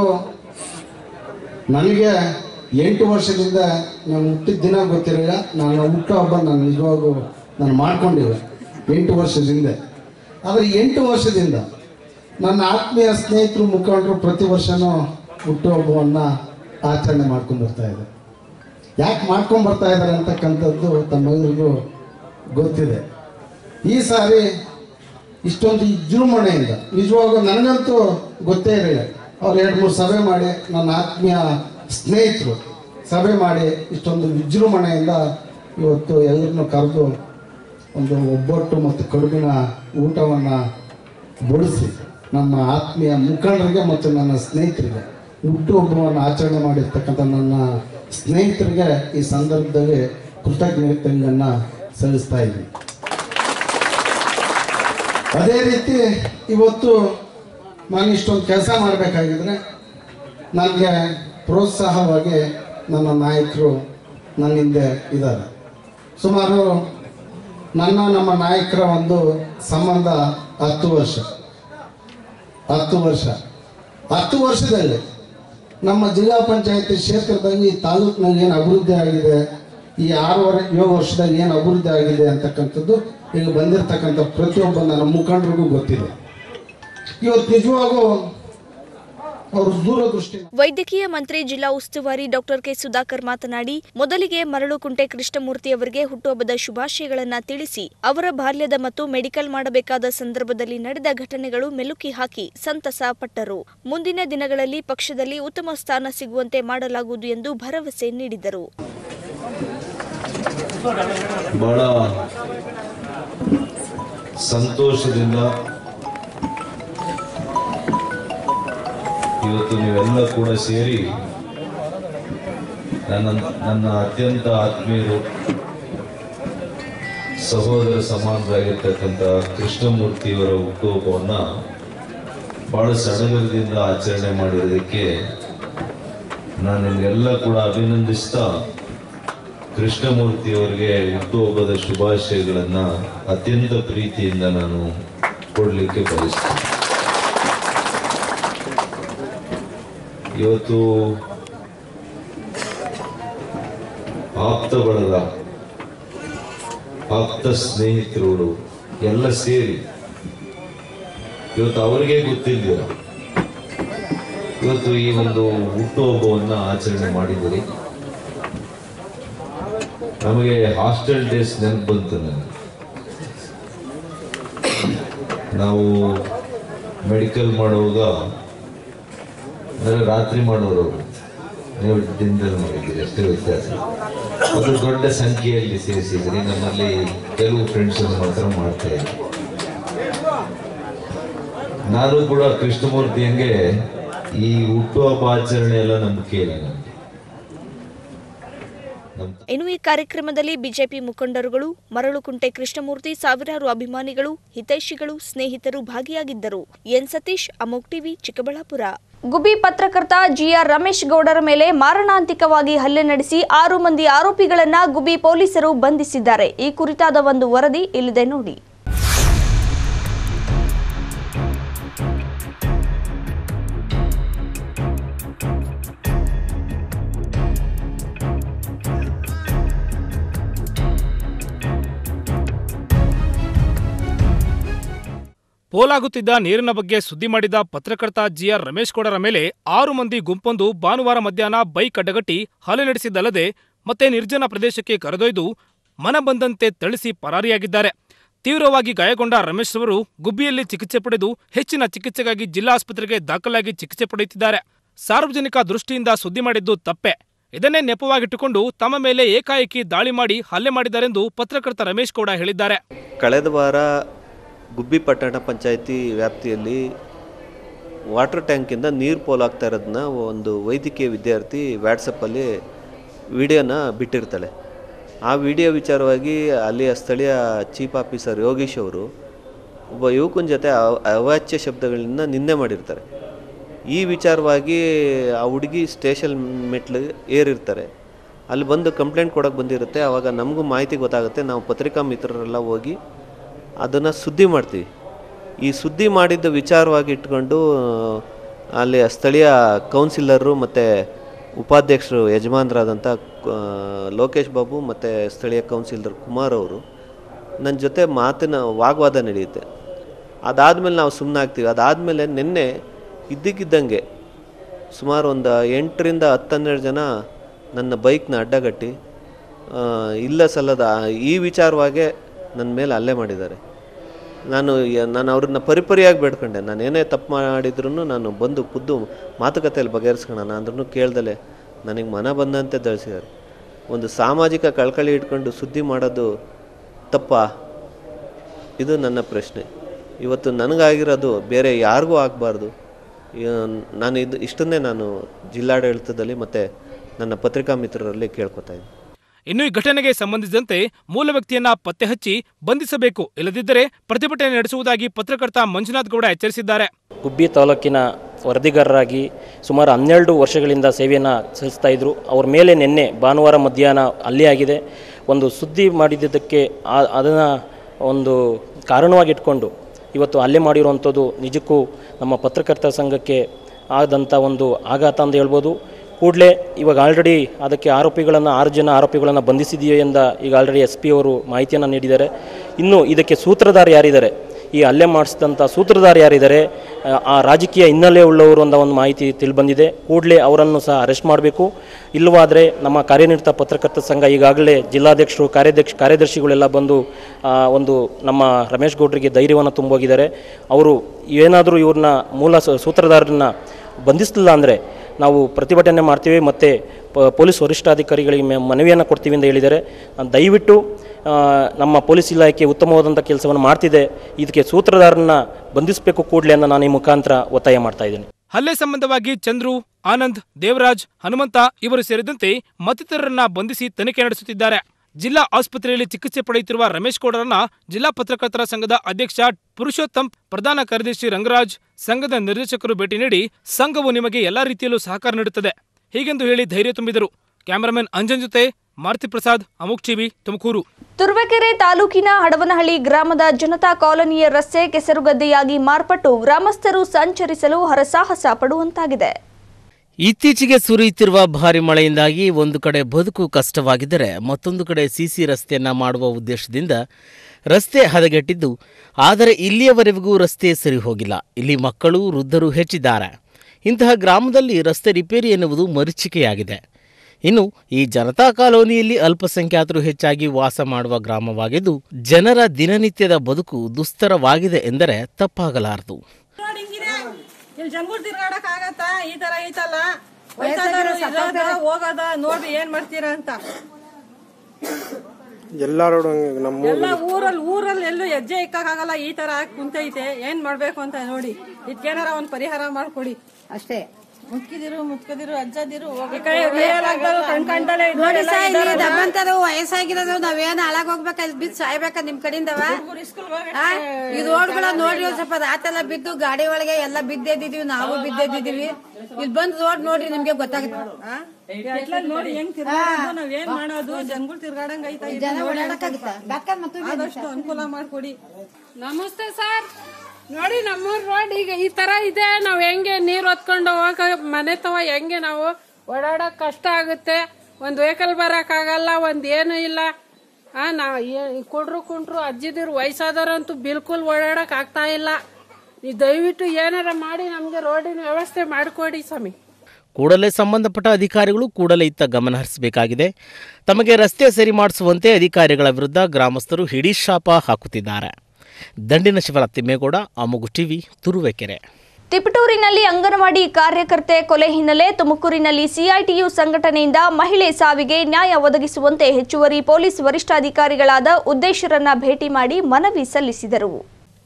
ನನಗೆ ಎಂಟು ವರ್ಷದಿಂದ ನಾನು ಹುಟ್ಟಿದ ದಿನ ಗೊತ್ತಿರಲಿಲ್ಲ ನಾನು ಹುಟ್ಟೋ ಹಬ್ಬ ನಾನು ನಿಜವಾಗೂ ನಾನು ಮಾಡ್ಕೊಂಡಿಲ್ಲ ಎಂಟು ವರ್ಷದಿಂದ ಆದರೆ ಎಂಟು ವರ್ಷದಿಂದ ನನ್ನ ಆತ್ಮೀಯ ಸ್ನೇಹಿತರು ಮುಖಂಡರು ಪ್ರತಿ ವರ್ಷವೂ ಹುಟ್ಟುಹಬ್ಬವನ್ನು ಆಚರಣೆ ಮಾಡ್ಕೊಂಡು ಬರ್ತಾ ಇದೆ ಯಾಕೆ ಮಾಡ್ಕೊಂಡು ಬರ್ತಾ ಇದ್ದಾರೆ ಅಂತಕ್ಕಂಥದ್ದು ತಮ್ಮೆಲ್ಲರಿಗೂ ಗೊತ್ತಿದೆ ಈ ಸಾರಿ ಇಷ್ಟೊಂದು ವಿಜೃಂಭಣೆಯಿಂದ ನಿಜವಾಗೂ ನನಗಂತೂ ಗೊತ್ತೇ ಇರಲಿಲ್ಲ ಅವ್ರು ಎರಡು ಮೂರು ಸಭೆ ಮಾಡಿ ನನ್ನ ಆತ್ಮೀಯ ಸ್ನೇಹಿತರು ಸಭೆ ಮಾಡಿ ಇಷ್ಟೊಂದು ವಿಜೃಂಭಣೆಯಿಂದ ಇವತ್ತು ಎಲ್ಲರನ್ನು ಕರೆದು ಒಂದು ಒಬ್ಬಟ್ಟು ಮತ್ತು ಕಡುಬಿನ ಊಟವನ್ನು ಬಡಿಸಿ ನಮ್ಮ ಆತ್ಮೀಯ ಮುಖಂಡರಿಗೆ ಮತ್ತು ನನ್ನ ಸ್ನೇಹಿತರಿಗೆ ಹುಟ್ಟುಹಬ್ಬವನ್ನು ಆಚರಣೆ ಮಾಡಿರ್ತಕ್ಕಂಥ ನನ್ನ ಸ್ನೇಹಿತರಿಗೆ ಈ ಸಂದರ್ಭದಲ್ಲಿ ಕೃತಜ್ಞತೆಗಳನ್ನು ಸಲ್ಲಿಸ್ತಾ ಇದ್ದೀನಿ ಅದೇ ರೀತಿ ಇವತ್ತು ನಾನು ಇಷ್ಟೊಂದು ಕೆಲಸ ಮಾಡಬೇಕಾಗಿದ್ರೆ ನನಗೆ ಪ್ರೋತ್ಸಾಹವಾಗಿ ನನ್ನ ನಾಯಕರು ನನ್ನ ಹಿಂದೆ ಇದ್ದಾರೆ ಸುಮಾರು ನನ್ನ ನಮ್ಮ ನಾಯಕರ ಒಂದು ಸಂಬಂಧ ಹತ್ತು ವರ್ಷ ಹತ್ತು ವರ್ಷ ಹತ್ತು ವರ್ಷದಲ್ಲಿ ನಮ್ಮ ಜಿಲ್ಲಾ ಪಂಚಾಯತಿ ಕ್ಷೇತ್ರದಲ್ಲಿ ಈ ತಾಲೂಕಿನಲ್ಲಿ ಏನು ಅಭಿವೃದ್ಧಿ ಆಗಿದೆ ಈ ಆರೂವರೆ ಏಳು ವರ್ಷದಾಗ ಏನು ಅಭಿವೃದ್ಧಿ ಆಗಿದೆ ಅಂತಕ್ಕಂಥದ್ದು ಈಗ ಬಂದಿರತಕ್ಕಂಥ ಪ್ರತಿಯೊಬ್ಬ ನನ್ನ ಮುಖಂಡರಿಗೂ ಗೊತ್ತಿದೆ ಇವತ್ತು ನಿಜವಾಗೂ ಅವರು ದೂರದೃಷ್ಟಿ ವೈದ್ಯಕೀಯ ಮಂತ್ರಿ ಜಿಲ್ಲಾ ಉಸ್ತುವಾರಿ ಡಾಕ್ಟರ್ ಕೆ ಸುಧಾಕರ್ ಮಾತನಾಡಿ ಮೊದಲಿಗೆ ಮರಳುಕುಂಟೆ ಕೃಷ್ಣಮೂರ್ತಿ ಅವರಿಗೆ ಹುಟ್ಟುಹಬ್ಬದ ಶುಭಾಶಯಗಳನ್ನ ತಿಳಿಸಿ ಅವರ ಬಾಲ್ಯದ ಮತ್ತು ಮೆಡಿಕಲ್ ಮಾಡಬೇಕಾದ ಸಂದರ್ಭದಲ್ಲಿ ನಡೆದ ಘಟನೆಗಳು ಮೆಲುಕಿ ಹಾಕಿ ಸಂತಸ ಪಟ್ಟರು ಮುಂದಿನ ದಿನಗಳಲ್ಲಿ ಪಕ್ಷದಲ್ಲಿ ಉತ್ತಮ ಸ್ಥಾನ ಸಿಗುವಂತೆ ಮಾಡಲಾಗುವುದು ಎಂದು ಭರವಸೆ ನೀಡಿದರು ಬಹಳ ಸಂತೋಷದಿಂದ ಇವತ್ತು ನೀವೆಲ್ಲ ಕೂಡ ಸೇರಿ ನನ್ನ ನನ್ನ ಅತ್ಯಂತ ಆತ್ಮೀಯರು ಸಹೋದರ ಸಮಾನರಾಗಿರ್ತಕ್ಕಂಥ ಕೃಷ್ಣಮೂರ್ತಿಯವರ ಹುಟ್ಟುಹಬ್ಬವನ್ನ ಬಹಳ ಸಡಗರದಿಂದ ಆಚರಣೆ ಮಾಡಿರೋದಕ್ಕೆ ನಾನು ನಿಮಗೆಲ್ಲ ಕೂಡ ಅಭಿನಂದಿಸ್ತಾ ಕೃಷ್ಣಮೂರ್ತಿಯವರಿಗೆ ಹುಟ್ಟುಹಬ್ಬದ ಶುಭಾಶಯಗಳನ್ನ ಅತ್ಯಂತ ಪ್ರೀತಿಯಿಂದ ನಾನು ಕೊಡಲಿಕ್ಕೆ ಬಯಸ್ತೇನೆ ಇವತ್ತು ಆಪ್ತ ಬಳಗ ಆಪ್ತ ಸ್ನೇಹಿತರು ಎಲ್ಲ ಸೇರಿ ಇವತ್ತು ಅವರಿಗೆ ಗೊತ್ತಿಲ್ಲ ಇವತ್ತು ಈ ಒಂದು ಹುಟ್ಟುಹಬ್ಬವನ್ನ ಆಚರಣೆ ಮಾಡಿದ್ದೀರಿ ನಮಗೆ ಹಾಸ್ಟೆಲ್ ಡೇಸ್ ನೆನಪು ಬಂತು ನನಗೆ ನಾವು ಮೆಡಿಕಲ್ ಮಾಡುವಾಗ ಅಂದರೆ ರಾತ್ರಿ ಮಾಡೋರು ನೀವು ದಿನದಲ್ಲಿ ಮಾಡಿದ್ದೀರಿ ಅಷ್ಟೇ ವ್ಯತ್ಯಾಸ ಒಂದು ದೊಡ್ಡ ಸಂಖ್ಯೆಯಲ್ಲಿ ಸೇರಿಸಿದ್ರಿ ನಮ್ಮಲ್ಲಿ ಕೆಲವು ಫ್ರೆಂಡ್ಸ್ ಮಾತ್ರ ಮಾಡ್ತಾ ಇದ್ದೆ ನಾನು ಕೂಡ ಕೃಷ್ಣಮೂರ್ತಿ ಹಂಗೆ ಈ ಹುಟ್ಟುಹಬ್ಬ ಆಚರಣೆ ಎಲ್ಲ ನಂಬಿಕೆ ಇಲ್ಲ ನನಗೆ ನಮ್ಮ ಇನ್ನು ಈ ಕಾರ್ಯಕ್ರಮದಲ್ಲಿ ಬಿಜೆಪಿ ಮುಖಂಡರುಗಳು ಮರಳುಕುಂಟೆ ಕೃಷ್ಣಮೂರ್ತಿ ಸಾವಿರಾರು ಅಭಿಮಾನಿಗಳು ಹಿತೈಷಿಗಳು ಸ್ನೇಹಿತರು ಭಾಗಿಯಾಗಿದ್ದರು ಎನ್ ಸತೀಶ್ ಅಮೋಕ್ ಟಿವಿ ಚಿಕ್ಕಬಳ್ಳಾಪುರ ಗುಬಿ ಪತ್ರಕರ್ತ ಜಿಆರ್ ರಮೇಶ್ ಗೌಡರ ಮೇಲೆ ಮಾರಣಾಂತಿಕವಾಗಿ ಹಲ್ಲೆ ನಡೆಸಿ ಆರು ಮಂದಿ ಆರೋಪಿಗಳನ್ನ ಗುಬಿ ಪೊಲೀಸರು ಬಂಧಿಸಿದ್ದಾರೆ ಈ ಕುರಿತಾದ ಒಂದು ವರದಿ ಇಲ್ಲಿದೆ ನೋಡಿ ಪೋಲಾಗುತ್ತಿದ್ದ ನೀರಿನ ಬಗ್ಗೆ ಸುದ್ದಿ ಮಾಡಿದ ಪತ್ರಕರ್ತ ಜಿಆರ್ ರಮೇಶ್ ಗೌಡರ ಮೇಲೆ ಆರು ಮಂದಿ ಗುಂಪೊಂದು ಭಾನುವಾರ ಮಧ್ಯಾಹ್ನ ಬೈಕ್ ಅಡ್ಡಗಟ್ಟಿ ಹಲ್ಲೆ ನಡೆಸಿದ್ದಲ್ಲದೆ ಮತ್ತೆ ನಿರ್ಜನ ಪ್ರದೇಶಕ್ಕೆ ಕರೆದೊಯ್ದು ಮನಬಂದಂತೆ ಥಳಿಸಿ ಪರಾರಿಯಾಗಿದ್ದಾರೆ ತೀವ್ರವಾಗಿ ಗಾಯಗೊಂಡ ರಮೇಶ್ ಅವರು ಗುಬ್ಬಿಯಲ್ಲಿ ಚಿಕಿತ್ಸೆ ಪಡೆದು ಹೆಚ್ಚಿನ ಚಿಕಿತ್ಸೆಗಾಗಿ ಜಿಲ್ಲಾ ಆಸ್ಪತ್ರೆಗೆ ದಾಖಲಾಗಿ ಚಿಕಿತ್ಸೆ ಪಡೆಯುತ್ತಿದ್ದಾರೆ ಸಾರ್ವಜನಿಕ ದೃಷ್ಟಿಯಿಂದ ಸುದ್ದಿ ಮಾಡಿದ್ದು ತಪ್ಪೆ ಇದನ್ನೇ ನೆಪವಾಗಿಟ್ಟುಕೊಂಡು ತಮ್ಮ ಮೇಲೆ ಏಕಾಏಕಿ ದಾಳಿ ಮಾಡಿ ಹಲ್ಲೆ ಮಾಡಿದ್ದಾರೆಂದು ಪತ್ರಕರ್ತ ರಮೇಶ್ ಗೌಡ ಹೇಳಿದ್ದಾರೆ ಕಳೆದ ವಾರ ಗುಬ್ಬಿ ಪಟ್ಟಣ ಪಂಚಾಯಿತಿ ವ್ಯಾಪ್ತಿಯಲ್ಲಿ ವಾಟರ್ ಟ್ಯಾಂಕಿಂದ ನೀರು ಪೋಲಾಗ್ತಾ ಇರೋದನ್ನ ಒಂದು ವೈದ್ಯಕೀಯ ವಿದ್ಯಾರ್ಥಿ ವ್ಯಾಟ್ಸಪ್ಪಲ್ಲಿ ವಿಡಿಯೋನ ಬಿಟ್ಟಿರ್ತಾಳೆ ಆ ವಿಡಿಯೋ ವಿಚಾರವಾಗಿ ಅಲ್ಲಿಯ ಸ್ಥಳೀಯ ಚೀಫ್ ಆಫೀಸರ್ ಯೋಗೀಶ್ ಅವರು ಒಬ್ಬ ಯುವಕನ ಜೊತೆ ಅವ- ಅವಾಚ್ಯ ಶಬ್ದಗಳಿಂದ ನಿಂದೆ ಮಾಡಿರ್ತಾರೆ ಈ ವಿಚಾರವಾಗಿ ಆ ಹುಡುಗಿ ಸ್ಟೇಷನ್ ಮೆಟ್ಲು ಏರಿರ್ತಾರೆ ಅಲ್ಲಿ ಬಂದು ಕಂಪ್ಲೇಂಟ್ ಕೊಡೋಕೆ ಬಂದಿರುತ್ತೆ ಆವಾಗ ನಮಗೂ ಮಾಹಿತಿ ಗೊತ್ತಾಗುತ್ತೆ ನಾವು ಪತ್ರಿಕಾ ಮಿತ್ರರೆಲ್ಲ ಹೋಗಿ ಅದನ್ನು ಸುದ್ದಿ ಮಾಡ್ತೀವಿ ಈ ಸುದ್ದಿ ಮಾಡಿದ್ದ ವಿಚಾರವಾಗಿ ಇಟ್ಕೊಂಡು ಅಲ್ಲಿ ಸ್ಥಳೀಯ ಕೌನ್ಸಿಲರು ಮತ್ತು ಉಪಾಧ್ಯಕ್ಷರು ಯಜಮಾನರಾದಂಥ ಆ, ಲೋಕೇಶ್ ಬಾಬು ಮತ್ತು ಸ್ಥಳೀಯ ಕೌನ್ಸಿಲರ್ ಕುಮಾರ್ ಅವರು ನನ್ನ ಜೊತೆ ಮಾತಿನ ವಾಗ್ವಾದ ನಡೆಯುತ್ತೆ ಅದಾದಮೇಲೆ ನಾವು ಸುಮ್ಮನೆ ಆಗ್ತೀವಿ ಅದಾದಮೇಲೆ ನಿನ್ನೆ ಇದ್ದಕ್ಕಿದ್ದಂಗೆ ಸುಮಾರು ಒಂದು ಎಂಟರಿಂದ ಹತ್ತನ್ನೆರಡು ಜನ ನನ್ನ ಬೈಕ್ನ ಅಡ್ಡಗಟ್ಟಿ ಆ, ಇಲ್ಲ ಸಲ್ಲದ ಈ ವಿಚಾರವಾಗೇ ನನ್ನ ಮೇಲೆ ಹಲ್ಲೆ ಮಾಡಿದ್ದಾರೆ ನಾನು ಯ- ನಾನು ಅವ್ರನ್ನ ಪರಿಪರಿಯಾಗಿ ಬೇಡ್ಕೊಂಡೆ ನಾನು ಏನೇ ತಪ್ಪು ಮಾಡಿದ್ರು ನಾನು ಬಂದು ಖುದ್ದು ಮಾತುಕತೆಯಲ್ಲಿ ಬಗೆಹರಿಸ್ಕೊಳ್ಳೋಣ ಅಂದ್ರೂ ಕೇಳ್ದಲೆ ನನಗೆ ಮನ ಬಂದಂತೆ ದಳಿಸಿದ್ದಾರೆ ಒಂದು ಸಾಮಾಜಿಕ ಕಳ್ಕಳಿ ಇಟ್ಕೊಂಡು ಸುದ್ದಿ ಮಾಡೋದು ತಪ್ಪಾ ಇದು ನನ್ನ ಪ್ರಶ್ನೆ ಇವತ್ತು ನನಗಾಗಿರೋದು ಬೇರೆ ಯಾರಿಗೂ ಆಗಬಾರ್ದು ನಾನು ಇದು ಇಷ್ಟನ್ನೇ ನಾನು ಜಿಲ್ಲಾಡಳಿತದಲ್ಲಿ ಮತ್ತು ನನ್ನ ಪತ್ರಿಕಾ ಮಿತ್ರರಲ್ಲಿ ಕೇಳ್ಕೊತಾ ಇದ್ದೀನಿ ಇನ್ನು ಈ ಘಟನೆಗೆ ಸಂಬಂಧಿಸಿದಂತೆ ಮೂಲ ವ್ಯಕ್ತಿಯನ್ನ ಪತ್ತೆ ಹಚ್ಚಿ ಬಂಧಿಸಬೇಕು ಇಲ್ಲದಿದ್ದರೆ ಪ್ರತಿಭಟನೆ ನಡೆಸುವುದಾಗಿ ಪತ್ರಕರ್ತ ಮಂಜುನಾಥ್ ಗೌಡ ಎಚ್ಚರಿಸಿದ್ದಾರೆ ಗುಬ್ಬಿ ತಾಲೂಕಿನ ವರದಿಗಾರರಾಗಿ ಸುಮಾರು ಹನ್ನೆರಡು ವರ್ಷಗಳಿಂದ ಸೇವೆಯನ್ನು ಸಲ್ಲಿಸ್ತಾ ಇದ್ದರು ಅವ್ರ ಮೇಲೆ ನಿನ್ನೆ ಭಾನುವಾರ ಮಧ್ಯಾಹ್ನ ಹಲ್ಲೆ ಆಗಿದೆ ಒಂದು ಸುದ್ದಿ ಮಾಡಿದ್ದಕ್ಕೆ ಅದನ್ನು ಒಂದು ಕಾರಣವಾಗಿಟ್ಕೊಂಡು ಇವತ್ತು ಹಲ್ಲೆ ಮಾಡಿರುವಂಥದ್ದು ನಿಜಕ್ಕೂ ನಮ್ಮ ಪತ್ರಕರ್ತ ಸಂಘಕ್ಕೆ ಆದಂಥ ಒಂದು ಆಘಾತ ಅಂತ ಹೇಳ್ಬೋದು ಕೂಡಲೇ ಇವಾಗ ಆಲ್ರೆಡಿ ಅದಕ್ಕೆ ಆರೋಪಿಗಳನ್ನು ಆರು ಜನ ಆರೋಪಿಗಳನ್ನು ಬಂಧಿಸಿದೆಯೋ ಎಂದ ಈಗ ಆಲ್ರೆಡಿ ಎಸ್ ಪಿ ಅವರು ಮಾಹಿತಿಯನ್ನು ನೀಡಿದ್ದಾರೆ ಇನ್ನು ಇದಕ್ಕೆ ಸೂತ್ರಧಾರ ಯಾರಿದ್ದಾರೆ ಈ ಹಲ್ಲೆ ಮಾಡಿಸಿದಂಥ ಸೂತ್ರಧಾರ ಯಾರಿದ್ದಾರೆ ಆ, ಆ ರಾಜಕೀಯ ಹಿನ್ನೆಲೆ ಉಳ್ಳವರು ಅಂತ ಒಂದು ಮಾಹಿತಿ ತಿಳಿಬಂದಿದೆ ಕೂಡಲೇ ಅವರನ್ನು ಸಹ ಅರೆಸ್ಟ್ ಮಾಡಬೇಕು ಇಲ್ಲವಾದರೆ ನಮ್ಮ ಕಾರ್ಯನಿರತ ಪತ್ರಕರ್ತ ಸಂಘ ಈಗಾಗಲೇ ಜಿಲ್ಲಾಧ್ಯಕ್ಷರು ಕಾರ್ಯಾಧ್ಯಕ್ಷ ಕಾರ್ಯದರ್ಶಿಗಳೆಲ್ಲ ಬಂದು ಆ, ಒಂದು ನಮ್ಮ ರಮೇಶ್ ಗೌಡ್ರಿಗೆ ಧೈರ್ಯವನ್ನು ತುಂಬೋಗಿದ್ದಾರೆ ಅವರು ಏನಾದರೂ ಇವ್ರನ್ನ ಮೂಲ ಸೂ- ಸೂತ್ರಧಾರರನ್ನ ಬಂಧಿಸಲಿಲ್ಲ ಅಂದರೆ ನಾವು ಪ್ರತಿಭಟನೆ ಮಾಡ್ತೀವಿ ಮತ್ತು ಪ- ಪೊಲೀಸ್ ವರಿಷ್ಠಾಧಿಕಾರಿಗಳಿಗೆ ಮೆ- ಮನವಿಯನ್ನು ಕೊಡ್ತೀವಿ ಅಂತ ಹೇಳಿದ್ದಾರೆ ಆ, ದಯವಿಟ್ಟು ಆ, ನಮ್ಮ ಪೊಲೀಸ್ ಇಲಾಖೆ ಉತ್ತಮವಾದಂಥ ಕೆಲಸವನ್ನು ಮಾಡ್ತಿದೆ ಇದಕ್ಕೆ ಸೂತ್ರಧಾರನ್ನ ಬಂಧಿಸಬೇಕು ಕೂಡಲೇ ಅಂತ ನಾನು ಈ ಮುಖಾಂತರ ಒತ್ತಾಯ ಮಾಡ್ತಾ ಇದ್ದೀನಿ ಹಲ್ಲೆ ಸಂಬಂಧವಾಗಿ ಚಂದ್ರು ಆನಂದ್ ದೇವರಾಜ್ ಹನುಮಂತ ಇವರು ಸೇರಿದಂತೆ ಮತ್ತಿತರರನ್ನ ಬಂಧಿಸಿ ತನಿಖೆ ನಡೆಸುತ್ತಿದ್ದಾರೆ ಜಿಲ್ಲಾ ಆಸ್ಪತ್ರೆಯಲ್ಲಿ ಚಿಕಿತ್ಸೆ ಪಡೆಯುತ್ತಿರುವ ರಮೇಶ್ ಗೌಡರನ್ನ ಜಿಲ್ಲಾ ಪತ್ರಕರ್ತರ ಸಂಘದ ಅಧ್ಯಕ್ಷ ಪುರುಷೋತ್ತಮ್ ಪ್ರಧಾನ ಕಾರ್ಯದರ್ಶಿ ರಂಗರಾಜ್ ಸಂಘದ ನಿರ್ದೇಶಕರು ಭೇಟಿ ನೀಡಿ ಸಂಘವು ನಿಮಗೆ ಎಲ್ಲಾ ರೀತಿಯಲ್ಲೂ ಸಹಕಾರ ನೀಡುತ್ತದೆ ಹೀಗೆಂದು ಹೇಳಿ ಧೈರ್ಯ ತುಂಬಿದರು ಕ್ಯಾಮರಾಮನ್ ಅಂಜನ್ ಜೊತೆ ಮಾರುತಿ ಪ್ರಸಾದ್ ಅಮುಕ್ ಟಿವಿ ತುಮಕೂರು ತುರುವೇಕೆರೆ ತಾಲೂಕಿನ ಹಡವನಹಳ್ಳಿ ಗ್ರಾಮದ ಜನತಾ ಕಾಲೋನಿಯ ರಸ್ತೆ ಕೆಸರುಗದ್ದೆಯಾಗಿ ಮಾರ್ಪಟ್ಟು ಗ್ರಾಮಸ್ಥರು ಸಂಚರಿಸಲು ಹರಸಾಹಸ ಪಡುವಂತಾಗಿದೆ ಇತ್ತೀಚೆಗೆ ಸುರಿಯುತ್ತಿರುವ ಭಾರಿ ಮಳೆಯಿಂದಾಗಿ ಒಂದು ಕಡೆ ಬದುಕು ಕಷ್ಟವಾಗಿದ್ದರೆ ಮತ್ತೊಂದು ಕಡೆ ಸಿಸಿ ರಸ್ತೆಯನ್ನ ಮಾಡುವ ಉದ್ದೇಶದಿಂದ ರಸ್ತೆ ಹದಗೆಟ್ಟಿದ್ದು ಆದರೆ ಇಲ್ಲಿಯವರೆಗೂ ರಸ್ತೆ ಸರಿ ಹೋಗಿಲ್ಲ ಇಲ್ಲಿ ಮಕ್ಕಳು ವೃದ್ಧರು ಹೆಚ್ಚಿದ್ದಾರೆ ಇಂತಹ ಗ್ರಾಮದಲ್ಲಿ ರಸ್ತೆ ರಿಪೇರಿ ಎನ್ನುವುದು ಮರೀಚಿಕೆಯಾಗಿದೆ ಇನ್ನು ಈ ಜನತಾ ಕಾಲೋನಿಯಲ್ಲಿ ಅಲ್ಪಸಂಖ್ಯಾತರು ಹೆಚ್ಚಾಗಿ ವಾಸ ಮಾಡುವ ಗ್ರಾಮವಾಗಿದ್ದು ಜನರ ದಿನನಿತ್ಯದ ಬದುಕು ದುಸ್ತರವಾಗಿದೆ ಎಂದರೆ ತಪ್ಪಾಗಲಾರದು ಇಲ್ಲಿ ಜಂಬೂರ್ ತಿರ್ಗಾಡಕ್ ಆಗತ್ತ ಈ ತರ ಐತಲ್ಲ ವಯಸ್ಸಾದವ್ರು ಇರೋದ ಹೋಗೋದ ನೋಡಿ ಏನ್ ಮಾಡ್ತೀರಾ ಅಂತ ಎಲ್ಲಾರು ನಮ್ಮ ಎಲ್ಲ ಊರಲ್ಲಿ ಊರಲ್ಲಿ ಎಲ್ಲೂ ಹೆಜ್ಜೆ ಇಕ್ಕಾಗಲ್ಲ ಈ ತರ ಆಗ್ ಕುಂತೈತೆ ಏನ್ ಮಾಡ್ಬೇಕು ಅಂತ ನೋಡಿ ಇದಕ್ಕೇನಾರ ಒಂದ್ ಪರಿಹಾರ ಮಾಡ್ಕೊಡಿ ಅಷ್ಟೇ ಮುಕ್ಕಿದಿರು ಮುತ್ಕದಿರು ಅಜ್ಜದಿರು ಕಣ್ಕಂಡಲೆ ನೋಡಿ ಸಾ ಇಲ್ಲಿ ನಮ್ಮಂತರು ವಯಸ್ಸಾಗಿರೋದು ನಾವೇನ್ ಹಾಳಾಗ್ ಹೋಗ್ಬೇಕ ಇಲ್ಲಿ ಬಿದ್ದು ಸಾಯ್ಬೇಕ ನಿಮ್ ಕಡೆಯಿಂದವ ಆ? ಈ ರೋಡ್ಗಳ ನೋಡ್ರಿ ಒಂದ್ ಸ್ವಲ್ಪ ರಾತೆಲ್ಲ ಬಿದ್ದು ಗಾಡಿ ಒಳಗೆ ಎಲ್ಲ ಬಿದ್ದೆದ್ದಿದೀವಿ ನಾವು ಬಿದ್ದೆದ್ದಿದೀವಿ ಇಲ್ಲಿ ಬಂದ್ ರೋಡ್ ನೋಡ್ರಿ ನಿಮ್ಗೆ ಗೊತ್ತಾಗುತ್ತೆ ನೋಡಿ ಹೆಂಗ್ ತಿರ್ಗಾಡೋದು ನಾವ್ ಏನ್ ಮಾಡೋದು ಜನಗಳು ತಿರ್ಗಾಡಂಗ್ ಐತ ಜನ ಓಡಾಡಕ್ಕಾಗುತ್ತಾ? ಆದಷ್ಟು ಅನುಕೂಲ ಮಾಡ್ಕೊಡಿ ನಮಸ್ತೆ ಸರ್ ನೋಡಿ ನಮ್ಮೂರ್ ರೋಡ್ ಈಗ ಈ ತರ ಇದೆ ನಾವ್ ಹೆಂಗೆ ನೀರ್ ಹೊತ್ಕೊಂಡು ಹೋಗ ಮನೆ ತವ ಹೆಂಗೆ ನಾವು ಓಡಾಡಕ್ ಕಷ್ಟ ಆಗುತ್ತೆ ಒಂದ್ ವೆಹಿಕಲ್ ಬರಕ್ ಆಗಲ್ಲ ಒಂದ್ ಏನು ಇಲ್ಲ ಆ ನಾವ್ ಏ- ಕುಡ್ರು ಕುಂಟ್ರು ಅಜ್ಜಿದಿರು ವಯಸ್ಸಾದವ್ರಂತೂ ಬಿಲ್ಕುಲ್ ಓಡಾಡಕ್ ಆಗ್ತಾ ಇಲ್ಲ ನೀವು ದಯವಿಟ್ಟು ಏನಾರ ಮಾಡಿ ನಮ್ಗೆ ರೋಡಿನ ವ್ಯವಸ್ಥೆ ಮಾಡಿಕೊಡಿ ಸ್ವಾಮಿ ಕೂಡಲೇ ಸಂಬಂಧಪಟ್ಟ ಅಧಿಕಾರಿಗಳು ಕೂಡಲೇ ಇತ್ತ ಗಮನ ಹರಿಸಬೇಕಾಗಿದೆ ತಮಗೆ ರಸ್ತೆ ಸರಿ ಮಾಡಿಸುವಂತೆ ಅಧಿಕಾರಿಗಳ ವಿರುದ್ಧ ಗ್ರಾಮಸ್ಥರು ಹಿಡಿ ಶಾಪ ಹಾಕುತ್ತಿದ್ದಾರೆ ದಂಡಿನ ಶಿವರ ತಿಮ್ಮೇಗೌಡ ಅಮುಗು ಟಿವಿ ತುರುವೇಕೆರೆ ತಿಪಟೂರಿನಲ್ಲಿ ಅಂಗನವಾಡಿ ಕಾರ್ಯಕರ್ತೆ ಕೊಲೆ ಹಿನ್ನೆಲೆ ತುಮಕೂರಿನಲ್ಲಿ ಸಿಐಟಿಯು ಸಂಘಟನೆಯಿಂದ ಮಹಿಳೆ ಸಾವಿಗೆ ನ್ಯಾಯ ಒದಗಿಸುವಂತೆ ಹೆಚ್ಚುವರಿ ಪೊಲೀಸ್ ವರಿಷ್ಠಾಧಿಕಾರಿಗಳಾದ ಉದ್ದೇಶರನ್ನ ಭೇಟಿ ಮಾಡಿ ಮನವಿ ಸಲ್ಲಿಸಿದರು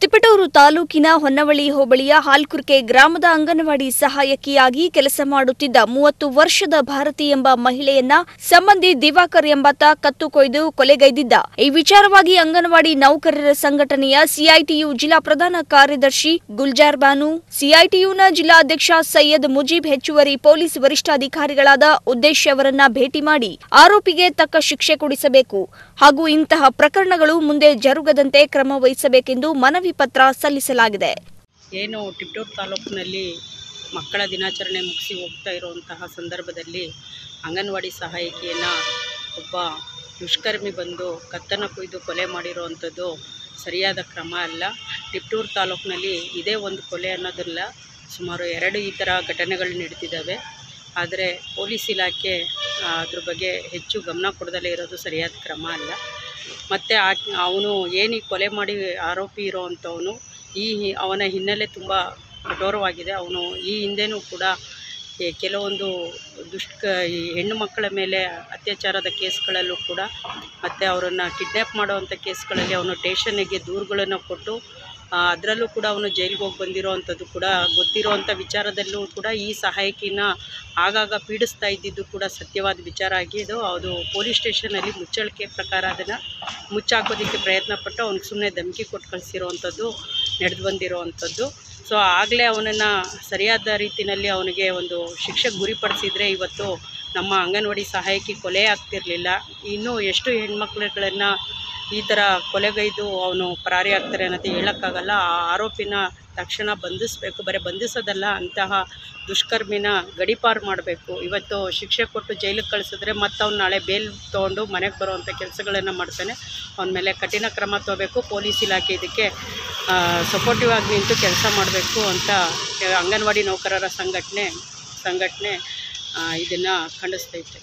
ತಿಪಟೂರು ತಾಲೂಕಿನ ಹೊನ್ನವಳಿ ಹೋಬಳಿಯ ಹಾಲ್ಕುರ್ಕೆ ಗ್ರಾಮದ ಅಂಗನವಾಡಿ ಸಹಾಯಕಿಯಾಗಿ ಕೆಲಸ ಮಾಡುತ್ತಿದ್ದ ಮೂವತ್ತು ವರ್ಷದ ಭಾರತಿ ಎಂಬ ಮಹಿಳೆಯನ್ನ ಸಂಬಂಧಿ ದಿವಾಕರ್ ಎಂಬಾತ ಕತ್ತು ಕೊಯ್ದು ಕೊಲೆಗೈದಿದ್ದ ಈ ವಿಚಾರವಾಗಿ ಅಂಗನವಾಡಿ ನೌಕರರ ಸಂಘಟನೆಯ ಸಿಐಟಿಯು ಜಿಲ್ಲಾ ಪ್ರಧಾನ ಕಾರ್ಯದರ್ಶಿ ಗುಲ್ಜಾರ್ ಬಾನು ಸಿಐಟಿಯುನ ಜಿಲ್ಲಾಧ್ಯಕ್ಷ ಸೈಯದ್ ಮುಜೀಬ್ ಹೆಚ್ಚುವರಿ ಪೊಲೀಸ್ ವರಿಷ್ಠಾಧಿಕಾರಿಗಳಾದ ಉದ್ದೇಶ್ ಅವರನ್ನ ಭೇಟಿ ಮಾಡಿ ಆರೋಪಿಗೆ ತಕ್ಕ ಶಿಕ್ಷೆ ಕೊಡಿಸಬೇಕು ಹಾಗೂ ಇಂತಹ ಪ್ರಕರಣಗಳು ಮುಂದೆ ಜರುಗದಂತೆ ಕ್ರಮ ವಹಿಸಬೇಕೆಂದು ಮನವಿ ಪತ್ರ ಸಲ್ಲಿಸಲಾಗಿದೆ ಏನು ಟಿಪ್ಟೂರು ತಾಲೂಕಿನಲ್ಲಿ ಮಕ್ಕಳ ದಿನಾಚರಣೆ ಮುಗಿಸಿ ಹೋಗ್ತಾ ಇರುವಂತಹ ಸಂದರ್ಭದಲ್ಲಿ ಅಂಗನವಾಡಿ ಸಹಾಯಕಿಯನ್ನು ಒಬ್ಬ ದುಷ್ಕರ್ಮಿ ಬಂದು ಕತ್ತನ್ನು ಕೊಯ್ದು ಕೊಲೆ ಮಾಡಿರುವಂಥದ್ದು ಸರಿಯಾದ ಕ್ರಮ ಅಲ್ಲ ಟಿಪ್ಟೂರು ತಾಲೂಕಿನಲ್ಲಿ ಇದೇ ಒಂದು ಕೊಲೆ ಅನ್ನೋದಲ್ಲ ಸುಮಾರು ಎರಡು ಈ ಥರ ಘಟನೆಗಳು ನಡೀತಿದ್ದಾವೆ ಆದರೆ ಪೊಲೀಸ್ ಇಲಾಖೆ ಆ, ಅದ್ರ ಬಗ್ಗೆ ಹೆಚ್ಚು ಗಮನ ಕೊಡದಲ್ಲೇ ಇರೋದು ಸರಿಯಾದ ಕ್ರಮ ಅಲ್ಲ ಮತ್ತು ಆ ಅವನು ಏನು ಈ ಕೊಲೆ ಮಾಡಿ ಆರೋಪಿ ಇರೋವಂಥವನು ಈ ಅವನ ಹಿನ್ನೆಲೆ ತುಂಬ ಕಠೋರವಾಗಿದೆ ಅವನು ಈ ಹಿಂದೆನೂ ಕೂಡ ಈ ಕೆಲವೊಂದು ದುಷ್ಟ ಈ ಹೆಣ್ಣು ಮಕ್ಕಳ ಮೇಲೆ ಅತ್ಯಾಚಾರದ ಕೇಸ್ಗಳಲ್ಲೂ ಕೂಡ ಮತ್ತು ಅವರನ್ನು ಕಿಡ್ನ್ಯಾಪ್ ಮಾಡುವಂಥ ಕೇಸ್ಗಳಲ್ಲಿ ಅವನು ಟೇಷನ್ನಿಗೆ ದೂರುಗಳನ್ನು ಕೊಟ್ಟು ಅದರಲ್ಲೂ ಕೂಡ ಅವನು ಜೈಲಿಗೆ ಹೋಗಿ ಬಂದಿರೋವಂಥದ್ದು ಕೂಡ ಗೊತ್ತಿರೋವಂಥ ವಿಚಾರದಲ್ಲೂ ಕೂಡ ಈ ಸಹಾಯಕಿನ ಆಗಾಗ ಪೀಡಿಸ್ತಾ ಇದ್ದಿದ್ದು ಕೂಡ ಸತ್ಯವಾದ ವಿಚಾರ ಆಗಿದ್ದು ಅದು ಪೊಲೀಸ್ ಸ್ಟೇಷನಲ್ಲಿ ಮುಚ್ಚಳಿಕೆ ಪ್ರಕಾರ ಅದನ್ನು ಮುಚ್ಚಾಕೋದಕ್ಕೆ ಪ್ರಯತ್ನ ಪಟ್ಟು ಅವ್ನಿಗೆ ಸುಮ್ಮನೆ ಧಮಕಿ ಕೊಟ್ಟು ಕಳಿಸಿರೋವಂಥದ್ದು ನಡೆದು ಬಂದಿರೋವಂಥದ್ದು ಸೊ ಆಗಲೇ ಅವನನ್ನು ಸರಿಯಾದ ರೀತಿಯಲ್ಲಿ ಅವನಿಗೆ ಒಂದು ಶಿಕ್ಷೆಗೆ ಗುರಿಪಡಿಸಿದರೆ ಇವತ್ತು ನಮ್ಮ ಅಂಗನವಾಡಿ ಸಹಾಯಕಿ ಕೊಲೆ ಆಗ್ತಿರಲಿಲ್ಲ ಇನ್ನೂ ಎಷ್ಟು ಹೆಣ್ಮಕ್ಳುಗಳನ್ನು ಈ ಥರ ಕೊಲೆಗೈದು ಅವನು ಪರಾರಿ ಆಗ್ತಾರೆ ಅನ್ನೋದು ಹೇಳೋಕ್ಕಾಗಲ್ಲ ಆ ಆರೋಪಿನ ತಕ್ಷಣ ಬಂಧಿಸಬೇಕು ಬರೀ ಬಂಧಿಸೋದಲ್ಲ ಅಂತಹ ದುಷ್ಕರ್ಮಿನ ಗಡೀಪಾರು ಮಾಡಬೇಕು ಇವತ್ತು ಶಿಕ್ಷೆ ಕೊಟ್ಟು ಜೈಲಿಗೆ ಕಳಿಸಿದ್ರೆ ಮತ್ತು ಅವ್ನು ನಾಳೆ ಬೇಲ್ ತೊಗೊಂಡು ಮನೆಗೆ ಬರುವಂಥ ಕೆಲಸಗಳನ್ನು ಮಾಡ್ತಾನೆ ಅವನ ಮೇಲೆ ಕಠಿಣ ಕ್ರಮ ತಗೋಬೇಕು ಪೊಲೀಸ್ ಇಲಾಖೆ ಇದಕ್ಕೆ ಸಪೋರ್ಟಿವ್ ಆಗಿ ನಿಂತು ಕೆಲಸ ಮಾಡಬೇಕು ಅಂತ ಆ, ಅಂಗನವಾಡಿ ನೌಕರರ ಸಂಘಟನೆ ಸಂಘಟನೆ ಇದನ್ನು ಖಂಡಿಸ್ತೈತೆ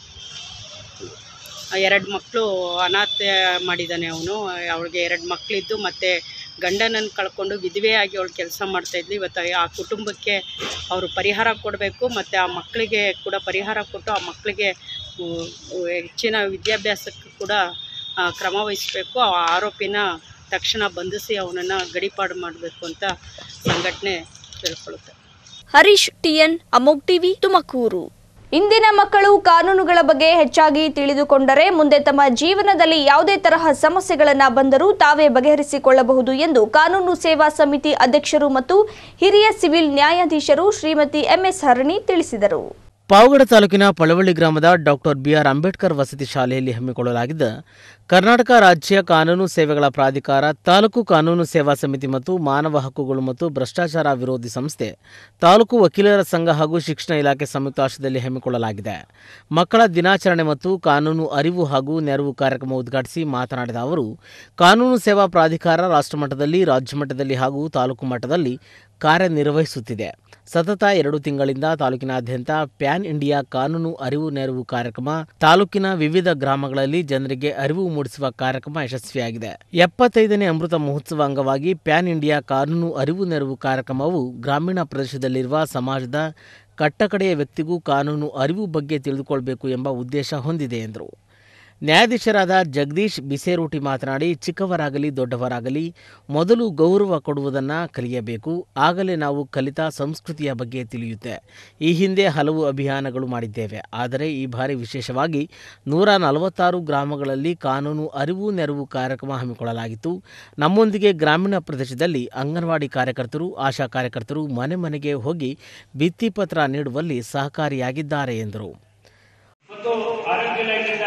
ಎರಡು ಮಕ್ಕಳು ಅನಾಥ ಮಾಡಿದ್ದಾನೆ ಅವನು ಅವಳಿಗೆ ಎರಡು ಮಕ್ಕಳಿದ್ದು ಮತ್ತು ಗಂಡನನ್ನು ಕಳ್ಕೊಂಡು ವಿಧವೆಯಾಗಿ ಅವಳು ಕೆಲಸ ಮಾಡ್ತಾಯಿದ್ಲು ಇವತ್ತು ಆ ಕುಟುಂಬಕ್ಕೆ ಅವರು ಪರಿಹಾರ ಕೊಡಬೇಕು ಮತ್ತು ಆ ಮಕ್ಕಳಿಗೆ ಕೂಡ ಪರಿಹಾರ ಕೊಟ್ಟು ಆ ಮಕ್ಕಳಿಗೆ ಉ- ಉ- ಹೆಚ್ಚಿನ ವಿದ್ಯಾಭ್ಯಾಸಕ್ಕೆ ಕೂಡ ಆ, ಕ್ರಮ ವಹಿಸಬೇಕು ಆ ಆರೋಪಿನ ತಕ್ಷಣ ಬಂಧಿಸಿ ಅವನನ್ನು ಗಡೀಪಾಡು ಮಾಡಬೇಕು ಅಂತ ಸಂಘಟನೆ ಕೇಳ್ಕೊಳ್ಳುತ್ತೆ ಹರೀಶ್ ಟಿಎನ್ ಅಮೋಗ್ ಟಿವಿ ತುಮಕೂರು ಇಂದಿನ ಮಕ್ಕಳು ಕಾನೂನುಗಳ ಬಗ್ಗೆ ಹೆಚ್ಚಾಗಿ ತಿಳಿದುಕೊಂಡರೆ ಮುಂದೆ ತಮ್ಮ ಜೀವನದಲ್ಲಿ ಯಾವುದೇ ತರಹ ಸಮಸ್ಯೆಗಳನ್ನ ಬಂದರೂ ತಾವೇ ಬಗೆಹರಿಸಿಕೊಳ್ಳಬಹುದು ಎಂದು ಕಾನೂನು ಸೇವಾ ಸಮಿತಿ ಅಧ್ಯಕ್ಷರು ಮತ್ತು ಹಿರಿಯ ಸಿವಿಲ್ ನ್ಯಾಯಾಧೀಶರು ಶ್ರೀಮತಿ ಎಂಎಸ್ ಹರಣಿ ತಿಳಿಸಿದರು ಪಾವಗಡ ತಾಲೂಕಿನ ಪಳವಳ್ಳಿ ಗ್ರಾಮದ ಡಾಕ್ಟರ್ ಬಿಆರ್ ಅಂಬೇಡ್ಕರ್ ವಸತಿ ಶಾಲೆಯಲ್ಲಿ ಹಮ್ಮಿಕೊಳ್ಳಲಾಗಿದ್ದ ಕರ್ನಾಟಕ ರಾಜ್ಯ ಕಾನೂನು ಸೇವೆಗಳ ಪ್ರಾಧಿಕಾರ ತಾಲೂಕು ಕಾನೂನು ಸೇವಾ ಸಮಿತಿ ಮತ್ತು ಮಾನವ ಹಕ್ಕುಗಳು ಮತ್ತು ಭ್ರಷ್ಟಾಚಾರ ವಿರೋಧಿ ಸಂಸ್ಥೆ ತಾಲೂಕು ವಕೀಲರ ಸಂಘ ಹಾಗೂ ಶಿಕ್ಷಣ ಇಲಾಖೆ ಸಂಯುಕ್ತಾಶ್ರಯದಲ್ಲಿ ಹಮ್ಮಿಕೊಳ್ಳಲಾಗಿದೆ ಮಕ್ಕಳ ದಿನಾಚರಣೆ ಮತ್ತು ಕಾನೂನು ಅರಿವು ಹಾಗೂ ನೆರವು ಕಾರ್ಯಕ್ರಮ ಉದ್ಘಾಟಿಸಿ ಮಾತನಾಡಿದ ಅವರು ಕಾನೂನು ಸೇವಾ ಪ್ರಾಧಿಕಾರ ರಾಷ್ಟ್ರಮಟ್ಟದಲ್ಲಿ ರಾಜ್ಯ ಮಟ್ಟದಲ್ಲಿ ಹಾಗೂ ತಾಲೂಕು ಮಟ್ಟದಲ್ಲಿ ಕಾರ್ಯನಿರ್ವಹಿಸುತ್ತಿದೆ ಸತತ ಎರಡು ತಿಂಗಳಿಂದ ತಾಲೂಕಿನಾದ್ಯಂತ ಪ್ಯಾನ್ ಇಂಡಿಯಾ ಕಾನೂನು ಅರಿವು ನೆರವು ಕಾರ್ಯಕ್ರಮ ತಾಲೂಕಿನ ವಿವಿಧ ಗ್ರಾಮಗಳಲ್ಲಿ ಜನರಿಗೆ ಅರಿವು ಮೂಡಿಸುವ ಕಾರ್ಯಕ್ರಮ ಯಶಸ್ವಿಯಾಗಿದೆ ಎಪ್ಪತ್ತೈದನೇ ಅಮೃತ ಮಹೋತ್ಸವ ಅಂಗವಾಗಿ ಪ್ಯಾನ್ ಇಂಡಿಯಾ ಕಾನೂನು ಅರಿವು ನೆರವು ಕಾರ್ಯಕ್ರಮವು ಗ್ರಾಮೀಣ ಪ್ರದೇಶದಲ್ಲಿರುವ ಸಮಾಜದ ಕಟ್ಟಕಡೆಯ ವ್ಯಕ್ತಿಗೂ ಕಾನೂನು ಅರಿವು ಬಗ್ಗೆ ತಿಳಿದುಕೊಳ್ಬೇಕು ಎಂಬ ಉದ್ದೇಶ ಹೊಂದಿದೆ ಎಂದರು ನ್ಯಾಯಾಧೀಶರಾದ ಜಗದೀಶ್ ಬಿಸೇರೂಟಿ ಮಾತನಾಡಿ ಚಿಕ್ಕವರಾಗಲಿ ದೊಡ್ಡವರಾಗಲಿ ಮೊದಲು ಗೌರವ ಕೊಡುವುದನ್ನು ಕಲಿಯಬೇಕು ಆಗಲೇ ನಾವು ಕಲಿತ ಸಂಸ್ಕೃತಿಯ ಬಗ್ಗೆ ತಿಳಿಯುತ್ತೆ ಈ ಹಿಂದೆ ಹಲವು ಅಭಿಯಾನಗಳು ಮಾಡಿದ್ದೇವೆ ಆದರೆ ಈ ಬಾರಿ ವಿಶೇಷವಾಗಿ ನೂರ ನಲವತ್ತಾರು ಗ್ರಾಮಗಳಲ್ಲಿ ಕಾನೂನು ಅರಿವು ನೆರವು ಕಾರ್ಯಕ್ರಮ ಹಮ್ಮಿಕೊಳ್ಳಲಾಗಿತ್ತು ನಮ್ಮೊಂದಿಗೆ ಗ್ರಾಮೀಣ ಪ್ರದೇಶದಲ್ಲಿ ಅಂಗನವಾಡಿ ಕಾರ್ಯಕರ್ತರು ಆಶಾ ಕಾರ್ಯಕರ್ತರು ಮನೆ ಮನೆಗೆ ಹೋಗಿ ಭಿತ್ತಿಪತ್ರ ನೀಡುವಲ್ಲಿ ಸಹಕಾರಿಯಾಗಿದ್ದಾರೆ ಎಂದರು ಮತ್ತು ಆರೋಗ್ಯ ಇಲಾಖೆಯಿಂದ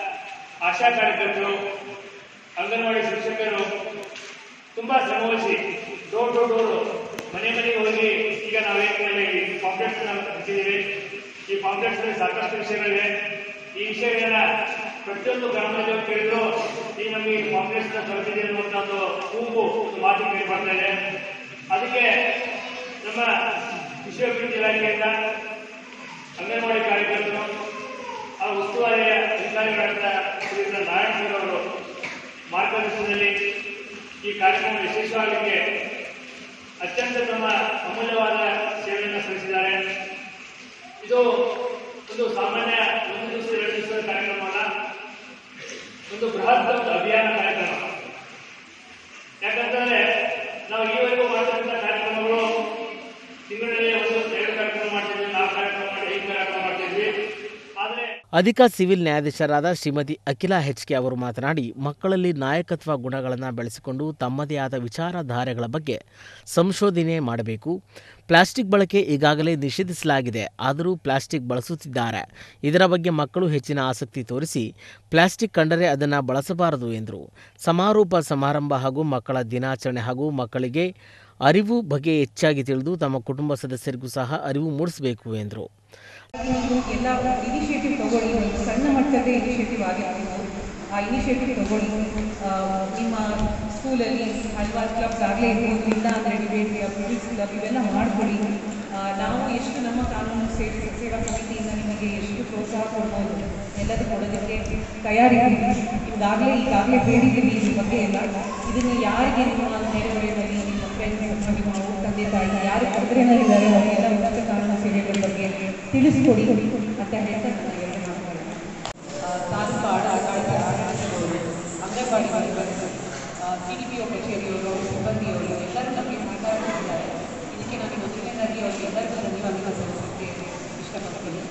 ಆಶಾ ಕಾರ್ಯಕರ್ತರು ಅಂಗನವಾಡಿ ಶಿಕ್ಷಕರು ತುಂಬಾ ಶ್ರಮವಹಿಸಿ ಡೋರ್ ಟು ಡೋರ್ ಮನೆ ಮನೆಗೆ ಹೋಗಿ ಈಗ ನಾವೇನು ಈ ಕಾಂಪ್ಲೆಕ್ಸ್ ಹಚ್ಚಿದ್ದೀವಿ ಈ ಕಾಂಪ್ಲೆಕ್ಸ್ ಸಾಕಷ್ಟು ವಿಷಯಗಳಿವೆ ಈ ವಿಷಯಗಳನ್ನ ಪ್ರತಿಯೊಂದು ಗ್ರಾಮದಲ್ಲಿ ಹೋಗಿ ಕೇಳಿದ್ರು ಈ ನಮಗೆ ಈ ಕಾಂಪ್ಲೆಕ್ಸ್ ಕೊರತಿದೆ ಅನ್ನುವಂಥ ಒಂದು ಕೂಗು ಒಂದು ಮಾತು ಕೇಳಿ ಬರ್ತಾ ಇದೆ ಅದಕ್ಕೆ ನಮ್ಮ ಕೃಷಿ ಅಭಿವೃದ್ಧಿ ಇಲಾಖೆಯಿಂದ ಅಂಗನವಾಡಿ ಕಾರ್ಯಕರ್ತರು ಆ ಉಸ್ತುವಾರಿ ಅಧಿಕಾರಿಗಳಾದ ಶ್ರೀಯುತ ನಾರಾಯಣ ಸರ್ ಅವರು ಮಾರ್ಗದರ್ಶನದಲ್ಲಿ ಈ ಕಾರ್ಯಕ್ರಮ ವಿಶೇಷವಾಗಲಿಕ್ಕೆ ಅತ್ಯಂತ ತಮ್ಮ ಅಮೂಲ್ಯವಾದ ಸೇವೆಯನ್ನು ಸಲ್ಲಿಸಿದ್ದಾರೆ ಇದು ಒಂದು ಸಾಮಾನ್ಯ ಒಂದು ದಿವಸ ಎರಡು ದಿವಸದ ಕಾರ್ಯಕ್ರಮ ಅಲ್ಲ ಒಂದು ಬೃಹತ್ ಒಂದು ಅಭಿಯಾನ ಕಾರ್ಯಕ್ರಮ ಯಾಕಂತಂದ್ರೆ ನಾವು ಅಧಿಕ ಸಿವಿಲ್ ನ್ಯಾಯಾಧೀಶರಾದ ಶ್ರೀಮತಿ ಅಖಿಲಾ ಹೆಚ್ಕೆ ಅವರು ಮಾತನಾಡಿ ಮಕ್ಕಳಲ್ಲಿ ನಾಯಕತ್ವ ಗುಣಗಳನ್ನು ಬೆಳೆಸಿಕೊಂಡು ತಮ್ಮದೇ ಆದ ವಿಚಾರಧಾರೆಗಳ ಬಗ್ಗೆ ಸಂಶೋಧನೆ ಮಾಡಬೇಕು ಪ್ಲಾಸ್ಟಿಕ್ ಬಳಕೆ ಈಗಾಗಲೇ ನಿಷೇಧಿಸಲಾಗಿದೆ ಆದರೂ ಪ್ಲಾಸ್ಟಿಕ್ ಬಳಸುತ್ತಿದ್ದಾರೆ ಇದರ ಬಗ್ಗೆ ಮಕ್ಕಳು ಹೆಚ್ಚಿನ ಆಸಕ್ತಿ ತೋರಿಸಿ ಪ್ಲಾಸ್ಟಿಕ್ ಕಂಡರೆ ಅದನ್ನು ಬಳಸಬಾರದು ಎಂದರು ಸಮಾರೋಪ ಸಮಾರಂಭ ಹಾಗೂ ಮಕ್ಕಳ ದಿನಾಚರಣೆ ಹಾಗೂ ಮಕ್ಕಳಿಗೆ ಅರಿವು ಬಗ್ಗೆ ಹೆಚ್ಚಾಗಿ ತಿಳಿದು ತಮ್ಮ ಕುಟುಂಬ ಸದಸ್ಯರಿಗೂ ಸಹ ಅರಿವು ಮೂಡಿಸಬೇಕು ಎಂದರು ಎಲ್ಲ ಇನಿಷಿಯೇಟಿವ್ ತಗೊಳ್ಳಿ ಒಂದು ಸಣ್ಣ ಮಟ್ಟದ ಇನಿಷಿಯೇಟಿವ್ ಆಗಿರ್ಬೋದು ಆ ಇನಿಷಿಯೇಟಿವ್ ತಗೊಳ್ಳಿ ಆ, ನಿಮ್ಮ ಸ್ಕೂಲಲ್ಲಿ ಹಲವಾರು ಕ್ಲಬ್ಸ್ ಆಗಲೇ ಇರ್ಬೋದು ಇಲ್ಲ ಅಂದರೆ ಡಿಬೇಟ್ ಕ್ಲಬ್ ಮ್ಯೂಸಿಕ್ ಕ್ಲಬ್ ಇವೆಲ್ಲ ಮಾಡ್ಕೊಳ್ಳಿ ಆ, ನಾವು ಎಷ್ಟು ನಮ್ಮ ಕಾನೂನು ಸೇವೆ ಸೇವಾ ಸಮಿತಿಯಿಂದ ನಿಮಗೆ ಎಷ್ಟು ಪ್ರೋತ್ಸಾಹ ಕೊಡ್ಬೋದು ಎಲ್ಲದೂ ಕೊಡೋದಕ್ಕೆ ತಯಾರಿದ್ದೀವಿ ಈಗಾಗಲೇ ಈಗಾಗಲೇ ಹೇಳಿದ್ದೀವಿ ಇದ್ರ ಬಗ್ಗೆ ಎಲ್ಲ ಇದನ್ನು ಯಾರಿಗೆ ನಿಮ್ಮ ನೆರೆಹೊರೆಯಲ್ಲಿ ನಿಮ್ಮ ಫ್ರೆಂಡ್ಸ್ ಅಥವಾ ನಿಮ್ಮ ಅವ್ರ ತಂದೆ ತಾಯಿ ಯಾರು ತೊಂದರೆನಲ್ಲಿದ್ದಾರೆ ಅವರಿಗೆಲ್ಲ ಉಚಿತ ಕಾನೂನು ಸೇವೆಗಳ ಬಗ್ಗೆ ತಿಳಿಸ್ಕೊಡಿ ಅಂತ ಹೇಳ್ತಾ ನಾನು ಎರಡು ಮಾತುಗಳು ತಾಲೂಕು ಆಡಳಿತ ಆಡಳಿತದವರು ಅಂಗನವಾಡಿ ವರ್ಗರು ಸಿ ಡಿ ಪಿ ಒ ಕಚೇರಿಯವರು ಸಿಬ್ಬಂದಿಯವರು ಎಲ್ಲರೂ ನಮಗೆ ಸಹಕಾರ ಕೊಟ್ಟಿದ್ದಾರೆ ಇದಕ್ಕೆ ನಾನು ಮೊದಲನೇದಾಗಿ ಅವರಿಗೆ ಎಲ್ಲರಿಗೂ ಧನ್ಯವಾದಗಳು ಸಲ್ಲಿಸಲಿಕ್ಕೆ ಇಷ್ಟಪಡ್ತೀನಿ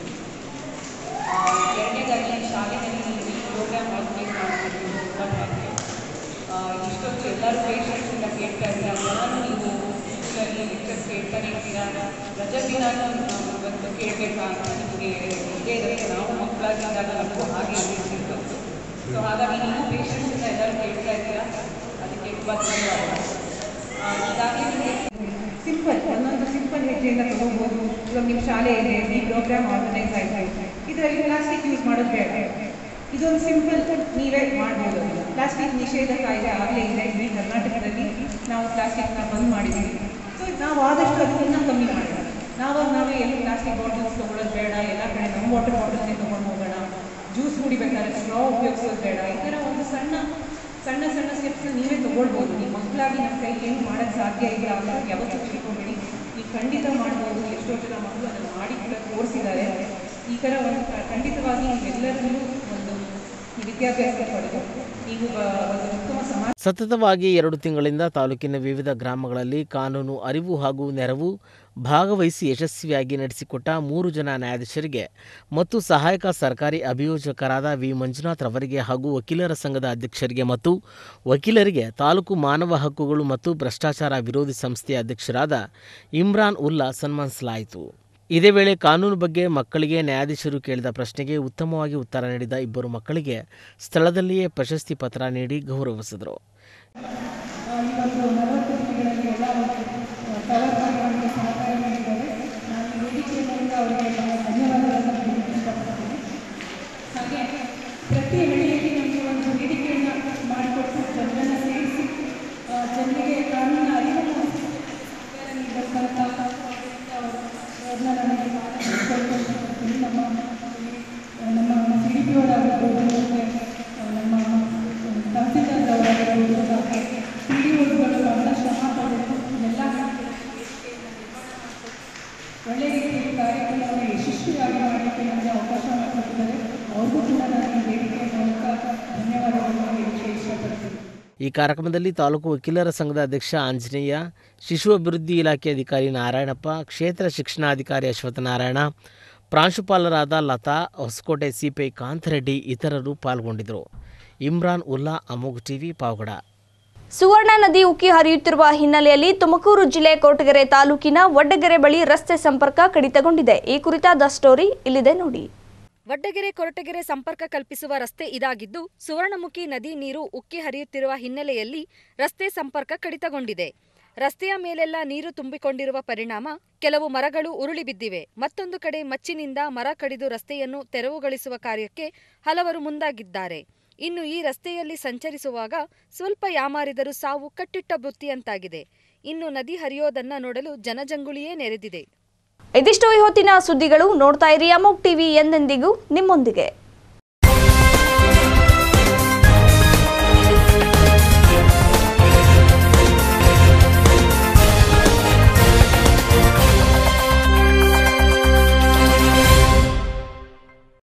ಆ, ಎರಡನೇದಾಗಿ ಶಾಲೆಯಲ್ಲಿ ಈ ಪ್ರೋಗ್ರಾಮ್ ಆರ್ಗನೈಸ್ ಮಾಡೋದು ತುಂಬ ಥ್ಯಾಂಕ್ ಯು ಇಷ್ಟೊತ್ತು ಎಲ್ಲರೂ ಪೇಷನ್ಸಿಂದ ಕೇಳ್ತಾ ಇದ್ದೀರಾ ನಾನು ನೀವು ಸ್ಕೂಲಲ್ಲಿ ಲೆಕ್ಚರ್ಸ್ ಕೇಳ್ತಾನೆ ಇರ್ತೀರಾ ರಜೆ ದಿನ ಬಂದು ಕೇಳಬೇಕಾ ಅಂತ ನಿಮಗೆ ಇದೇ ಇರುತ್ತೆ ನಾವು ಮಕ್ಕಳಾಗಿದ್ದಾಗ ನಮಗೂ ಹಾಗೆ ಅನಿಸಿತ್ತು ಸೊ ಹಾಗಾಗಿ ನೀವು ಪೇಷನ್ಸಿಂದ ಎಲ್ಲರೂ ಕೇಳ್ತಾ ಇದ್ದೀರಾ ಅದಕ್ಕೆ ತುಂಬ ಧನ್ಯವಾದ ಆ, ಈಗಾಗಲೇ ನಿಮಗೆ ಸಿಂಪಲ್ ಒಂದೊಂದು ಸಿಂಪಲ್ ಹೆಜ್ಜೆಯಿಂದ ತಗೋಬೋದು ಇವಾಗ ನಿಮ್ಮ ಶಾಲೆ ಇದೆ ಈ ಪ್ರೋಗ್ರಾಮ್ ಆರ್ಗನೈಸ್ ಆಯಿತು ಇದರಲ್ಲಿ ಪ್ಲಾಸ್ಟಿಕ್ ಯೂಸ್ ಮಾಡೋದು ಬೇಡ ಇದೊಂದು ಸಿಂಪಲ್ ನೀವೇ ಮಾಡ್ಬೋದು ಪ್ಲಾಸ್ಟಿಕ್ ನಿಷೇಧ ಕಾಯ್ದೆ ಆಗಲೇ ಇದೆ ಇಡೀ ಕರ್ನಾಟಕದಲ್ಲಿ ನಾವು ಪ್ಲಾಸ್ಟಿಕ್ನ ಬಂದ್ ಮಾಡಿದ್ದೀವಿ ಸೊ ನಾವು ಆದಷ್ಟು ಅದನ್ನ ಕಮ್ಮಿ ಮಾಡೋಣ ನಾವಾಗ ನಾವೇ ಎಲ್ಲಿ ಪ್ಲಾಸ್ಟಿಕ್ ಬಾಟಲ್ಸ್ ತೊಗೊಳ್ಳೋದು ಬೇಡ ಎಲ್ಲ ಕಡೆ ನಮ್ಮ ವಾಟರ್ ಬಾಟಲ್ನೇ ತೊಗೊಂಡು ಹೋಗೋಣ ಜ್ಯೂಸ್ ಕುಡಿಬೇಕಾದ್ರೆ ಸ್ಟ್ರಾ ಉಪಯೋಗಿಸೋದು ಬೇಡ ಈ ಥರ ಒಂದು ಸಣ್ಣ ಸಣ್ಣ ಸಣ್ಣ ಸ್ಟೆಪ್ಸ್ನ ನೀವೇ ತೊಗೊಳ್ಬೋದು ನಿಮ್ಮ ಮಕ್ಕಳಾಗಿ ನಮ್ಮ ಕೈಲಿ ಏನು ಮಾಡೋಕ್ಕೆ ಸಾಧ್ಯ ಇಲ್ಲ ಅಂತ ಯಾವತ್ತೂ ತಿಳ್ಕೊಬೇಡಿ ನೀವು ಖಂಡಿತ ಮಾಡ್ಬೋದು ಎಷ್ಟೋ ಜನ ಮಕ್ಕಳು ಅದನ್ನು ಮಾಡಿ ಕೂಡ ತೋರಿಸಿದ್ದಾರೆ ಈ ಥರ ಒಂದು ಕ- ಖಂಡಿತವಾಗಿ ನೀವೆಲ್ಲರಿಗೂ ಒಂದು ಈ ವಿದ್ಯಾಭ್ಯಾಸ ಪಡೆದು ನೀವು ಬ- ಒಂದು ಉತ್ತಮ ಸಮಾಜ ಸತತವಾಗಿ ಎರಡು ತಿಂಗಳಿಂದ ತಾಲೂಕಿನ ವಿವಿಧ ಗ್ರಾಮಗಳಲ್ಲಿ ಕಾನೂನು ಅರಿವು ಹಾಗೂ ನೆರವು ಭಾಗವಹಿಸಿ ಯಶಸ್ವಿಯಾಗಿ ನಡೆಸಿಕೊಟ್ಟ ಮೂರು ಜನ ನ್ಯಾಯಾಧೀಶರಿಗೆ ಮತ್ತು ಸಹಾಯಕ ಸರ್ಕಾರಿ ಅಭಿಯೋಜಕರಾದ ವಿ ಮಂಜುನಾಥ್ ರವರಿಗೆ ಹಾಗೂ ವಕೀಲರ ಸಂಘದ ಅಧ್ಯಕ್ಷರಿಗೆ ಮತ್ತು ವಕೀಲರಿಗೆ ತಾಲೂಕು ಮಾನವ ಹಕ್ಕುಗಳು ಮತ್ತು ಭ್ರಷ್ಟಾಚಾರ ವಿರೋಧಿ ಸಂಸ್ಥೆಯ ಅಧ್ಯಕ್ಷರಾದ ಇಮ್ರಾನ್ ಉಲ್ಲಾ ಸನ್ಮಾನಿಸಲಾಯಿತು ಇದೇ ವೇಳೆ ಕಾನೂನು ಬಗ್ಗೆ ಮಕ್ಕಳಿಗೆ ನ್ಯಾಯಾಧೀಶರು ಕೇಳಿದ ಪ್ರಶ್ನೆಗೆ ಉತ್ತಮವಾಗಿ ಉತ್ತರ ನೀಡಿದ ಇಬ್ಬರು ಮಕ್ಕಳಿಗೆ ಸ್ಥಳದಲ್ಲಿಯೇ ಪ್ರಶಸ್ತಿ ಪತ್ರ ನೀಡಿ ಗೌರವಿಸಿದರು ಈ ಒಂದು ನಲವತ್ತು ದಿನಗಳಲ್ಲಿ ಎಲ್ಲ ಪ್ರವರ್ತನೆಗಳಿಗೆ ಸಹಕಾರ ನೀಡಿದ್ದಾರೆ ನಾನು ಈ ವೇದಿಕೆಯ ಮೂಲಕ ಅವರಿಗೆ ಬಹಳ ಧನ್ಯವಾದಗಳನ್ನು ಹೇಳಲಿಕ್ಕೆ ಇಷ್ಟಪಡ್ತೀನಿ ಹಾಗೆ ಪ್ರತಿ ಹಳ್ಳಿಯಲ್ಲಿ ನಮಗೆ ಒಂದು ವೇದಿಕೆಯನ್ನು ಮಾಡಿಕೊಟ್ಟು ಜನರನ್ನು ಸೇರಿಸಿ ಆ, ಜನರಿಗೆ ಕಾನೂನಿನ ಅರಿವನ್ನು ಸರ್ಕಾರ ನೀಡತಕ್ಕಂಥ ಅವ್ರನ್ನ ನನಗೆ ಮಾತನಾಡಿಕೊಂಡು ಇಷ್ಟಪಡ್ತೀನಿ ನಮ್ಮ ನಮ್ಮ ಸಿ ಡಿ ಪಿ ಅವರಾಗಿರ್ಬೋದು ಮತ್ತು ನಮ್ಮ ತಹಸೀಲ್ದಾರ್ ಅವರಾಗಿರ್ಬೋದು ಹಾಗೆ ಪಿ ಡಿ ಒಗಳು ಬಹಳ ಶ್ರಮ ಪಡಬೇಕು ಎಲ್ಲ ಒಳ್ಳೆ ರೀತಿಯಲ್ಲಿ ಕಾರ್ಯಕ್ರಮವನ್ನು ಯಶಸ್ವಿಯಾಗಿ ಮಾಡಲಿಕ್ಕೆ ನನಗೆ ಅವಕಾಶವನ್ನು ಕೊಟ್ಟಿದ್ದಾರೆ ಅವ್ರಿಗೂ ಕೂಡ ನಾನು ಈ ವೇದಿಕೆಯ ಮೂಲಕ ಧನ್ಯವಾದಗಳನ್ನು ಹೇಳಲಿಕ್ಕೆ ಇಷ್ಟಪಡ್ತೀನಿ ಈ ಕಾರ್ಯಕ್ರಮದಲ್ಲಿ ತಾಲೂಕು ವಕೀಲರ ಸಂಘದ ಅಧ್ಯಕ್ಷ ಆಂಜನೇಯ ಶಿಶು ಅಭಿವೃದ್ಧಿ ಇಲಾಖೆ ಅಧಿಕಾರಿ ನಾರಾಯಣಪ್ಪ ಕ್ಷೇತ್ರ ಶಿಕ್ಷಣಾಧಿಕಾರಿ ಅಶ್ವತ್ಥನಾರಾಯಣ ಪ್ರಾಂಶುಪಾಲರಾದ ಲತಾ ಹೊಸಕೋಟೆ ಸಿಪಿಐ ಕಾಂತರೆಡ್ಡಿ ಇತರರು ಪಾಲ್ಗೊಂಡಿದ್ದರು ಇಮ್ರಾನ್ ಉಲ್ಲಾ ಅಮೋಘ್ ಟಿವಿ ಪಾವಗಡ ಸುವರ್ಣ ನದಿ ಉಕ್ಕಿ ಹರಿಯುತ್ತಿರುವ ಹಿನ್ನೆಲೆಯಲ್ಲಿ ತುಮಕೂರು ಜಿಲ್ಲೆ ಕೊರಟಗೆರೆ ತಾಲೂಕಿನ ವಡ್ಡಗೆರೆ ಬಳಿ ರಸ್ತೆ ಸಂಪರ್ಕ ಕಡಿತಗೊಂಡಿದೆ ಈ ಕುರಿತಾದ ಸ್ಟೋರಿ ಇಲ್ಲಿದೆ ನೋಡಿ ವಡ್ಡಗೆರೆ ಕೊರಟಗೆರೆ ಸಂಪರ್ಕ ಕಲ್ಪಿಸುವ ರಸ್ತೆ ಇದಾಗಿದ್ದು ಸುವರ್ಣಮುಖಿ ನದಿ ನೀರು ಉಕ್ಕಿ ಹರಿಯುತ್ತಿರುವ ಹಿನ್ನೆಲೆಯಲ್ಲಿ ರಸ್ತೆ ಸಂಪರ್ಕ ಕಡಿತಗೊಂಡಿದೆ ರಸ್ತೆಯ ಮೇಲೆಲ್ಲ ನೀರು ತುಂಬಿಕೊಂಡಿರುವ ಪರಿಣಾಮ ಕೆಲವು ಮರಗಳು ಉರುಳಿ ಬಿದ್ದಿವೆ ಮತ್ತೊಂದು ಕಡೆ ಮಚ್ಚಿನಿಂದ ಮರ ಕಡಿದು ರಸ್ತೆಯನ್ನು ತೆರವುಗೊಳಿಸುವ ಕಾರ್ಯಕ್ಕೆ ಹಲವರು ಮುಂದಾಗಿದ್ದಾರೆ ಇನ್ನು ಈ ರಸ್ತೆಯಲ್ಲಿ ಸಂಚರಿಸುವಾಗ ಸ್ವಲ್ಪ ಯಾಮಾರಿದರೂ ಸಾವು ಕಟ್ಟಿಟ್ಟ ಬುತ್ತಿಯಂತಾಗಿದೆ ಇನ್ನು ನದಿ ಹರಿಯೋದನ್ನ ನೋಡಲು ಜನಜಂಗುಳಿಯೇ ನೆರೆದಿದೆ ಇದಿಷ್ಟು ಈ ಹೊತ್ತಿನ ಸುದ್ದಿಗಳು ನೋಡ್ತಾ ಇರಿ ಅಮೋಕ್ ಟಿವಿ ಎಂದೆಂದಿಗೂ ನಿಮ್ಮೊಂದಿಗೆ